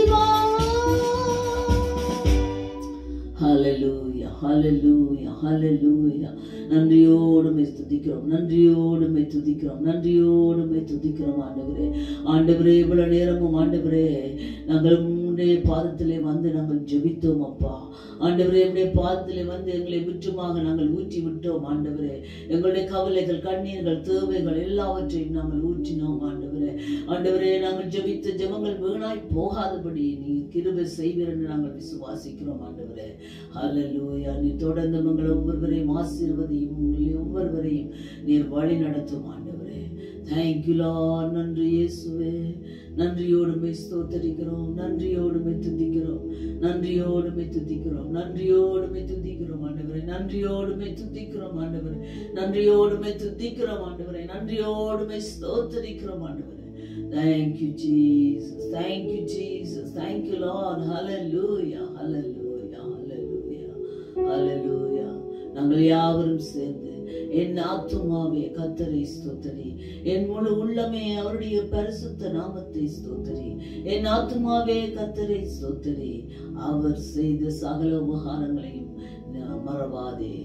Speaker 1: செய்வார் ஹalleluya ஹalleluya ஹalleluya நன்றியோடு மை துதிக்கிறோம் நன்றியோடு மை துதிக்கிறோம் நன்றியோடு மை துதிக்கிறோம் ஆண்டவரே ஆண்டவரே இவ்வளவு நேரமும் ஆண்டவரே நாங்கள் உன்னுடைய பாதத்திலே வந்து நாங்கள் ஜெபித்தோம் அப்பா ஆண்டவரே உடைய பாதத்திலே வந்து எங்களை முற்றுமாக நாங்கள் ஊற்றி விட்டோம் ஆண்டவரே எங்களுடைய கவலைகள் கண்ணீர்கள் தேவைகள் எல்லாவற்றையும் நாங்கள் ஊற்றினோம் ஆண்டவரே ஆண்டவரே நாங்கள் ஜெபித்த ஜெபங்கள் வீணாய் போகாதபடி நீ கிருபை செய்வீர் என்று நாங்கள் விசுவாசிக்கிறோம் ஆண்டவரே ஹalleluya நீ தொடர்ந்து எங்கள் ஒவ்வொருவரையும் ஆசீர்வதியும் உங்களை ஒவ்வொருவரையும் நீர் வழி நடத்தும் ஆண்டவரே தேங்க்யூ லார்ட் நன்றி இயேசுவே நன்றியோடு மை ஸ்தோத்தரிக்கிறோம் நன்றியோடு மை துதிக்கிறோம் நன்றியோடு மை துதிக்கிறோம் நன்றியோடு மை துதிக்கிறோம் ஆண்டவரே நன்றியோடு மை துதிக்கிறோம் ஆண்டவரே நன்றியோடு மை துதிக்கிறோம் ஆண்டவரே நன்றியோடு மை ஸ்தோத்தரிக்கிறோம் ஆண்டவரே Thank you, Jesus. Thank you, Jesus. Thank you, Lord. Hallelujah. Hallelujah. Hallelujah. Hallelujah. நாங்கள் யாவரும் சேர்ந்து என் ஆத்துமாவே கத்தரை ஸ்தோத்தரி என் முழு உள்ளமே அவருடைய பரிசுத்த நாமத்தை ஸ்தோத்தரி என் ஆத்துமாவே கத்தரை ஸ்தோத்தரி அவர் செய்த சகல உபகாரங்களையும் நான் மறவாதே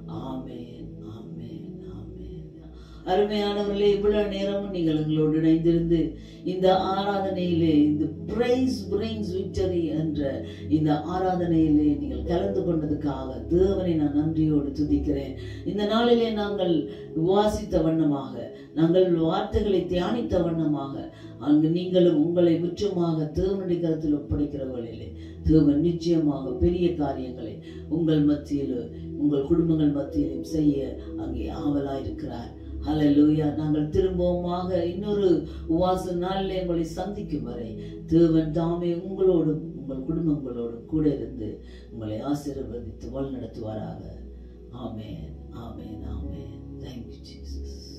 Speaker 1: ஆமென் ஆமென் ஆமென் அருமையானவர்களே இவ்வளவு நேரமும் நீங்கள் எங்களோடு இணைந்திருந்து இந்த ஆராதனையிலே இந்த பிரைஸ் பிரிங்ஸ் விக்டரி என்ற இந்த ஆராதனையிலே நீங்கள் கலந்து கொண்டதுக்காக தேவனை நான் நன்றியோடு துதிக்கிறேன் இந்த நாளிலே நாங்கள் வாசித்த வண்ணமாக நாங்கள் வார்த்தைகளை தியானித்த வண்ணமாக அங்கு நீங்களும் உங்களை முற்றமாக தேவனுடைய கருத்தில் ஒப்படைக்கிறவர்களிலே தேவன் நிச்சயமாக பெரிய காரியங்களை உங்கள் மத்தியிலும் உங்கள் குடும்பங்கள் மத்தியிலும் செய்ய அங்கே ஆவலாயிருக்கிறார் ஹalleluya நாங்கள் திரும்பவுமாக இன்னொரு உவாச நாளிலே உங்களை சந்திக்கும் வரை தேவன் தாமே உங்களோடும் உங்கள் குடும்பங்களோடும் கூட இருந்து உங்களை ஆசீர்வதித்து வழிநடத்துவாராக ஆமென் ஆமென் ஆமென் தேங்க்யூ ஜீசஸ்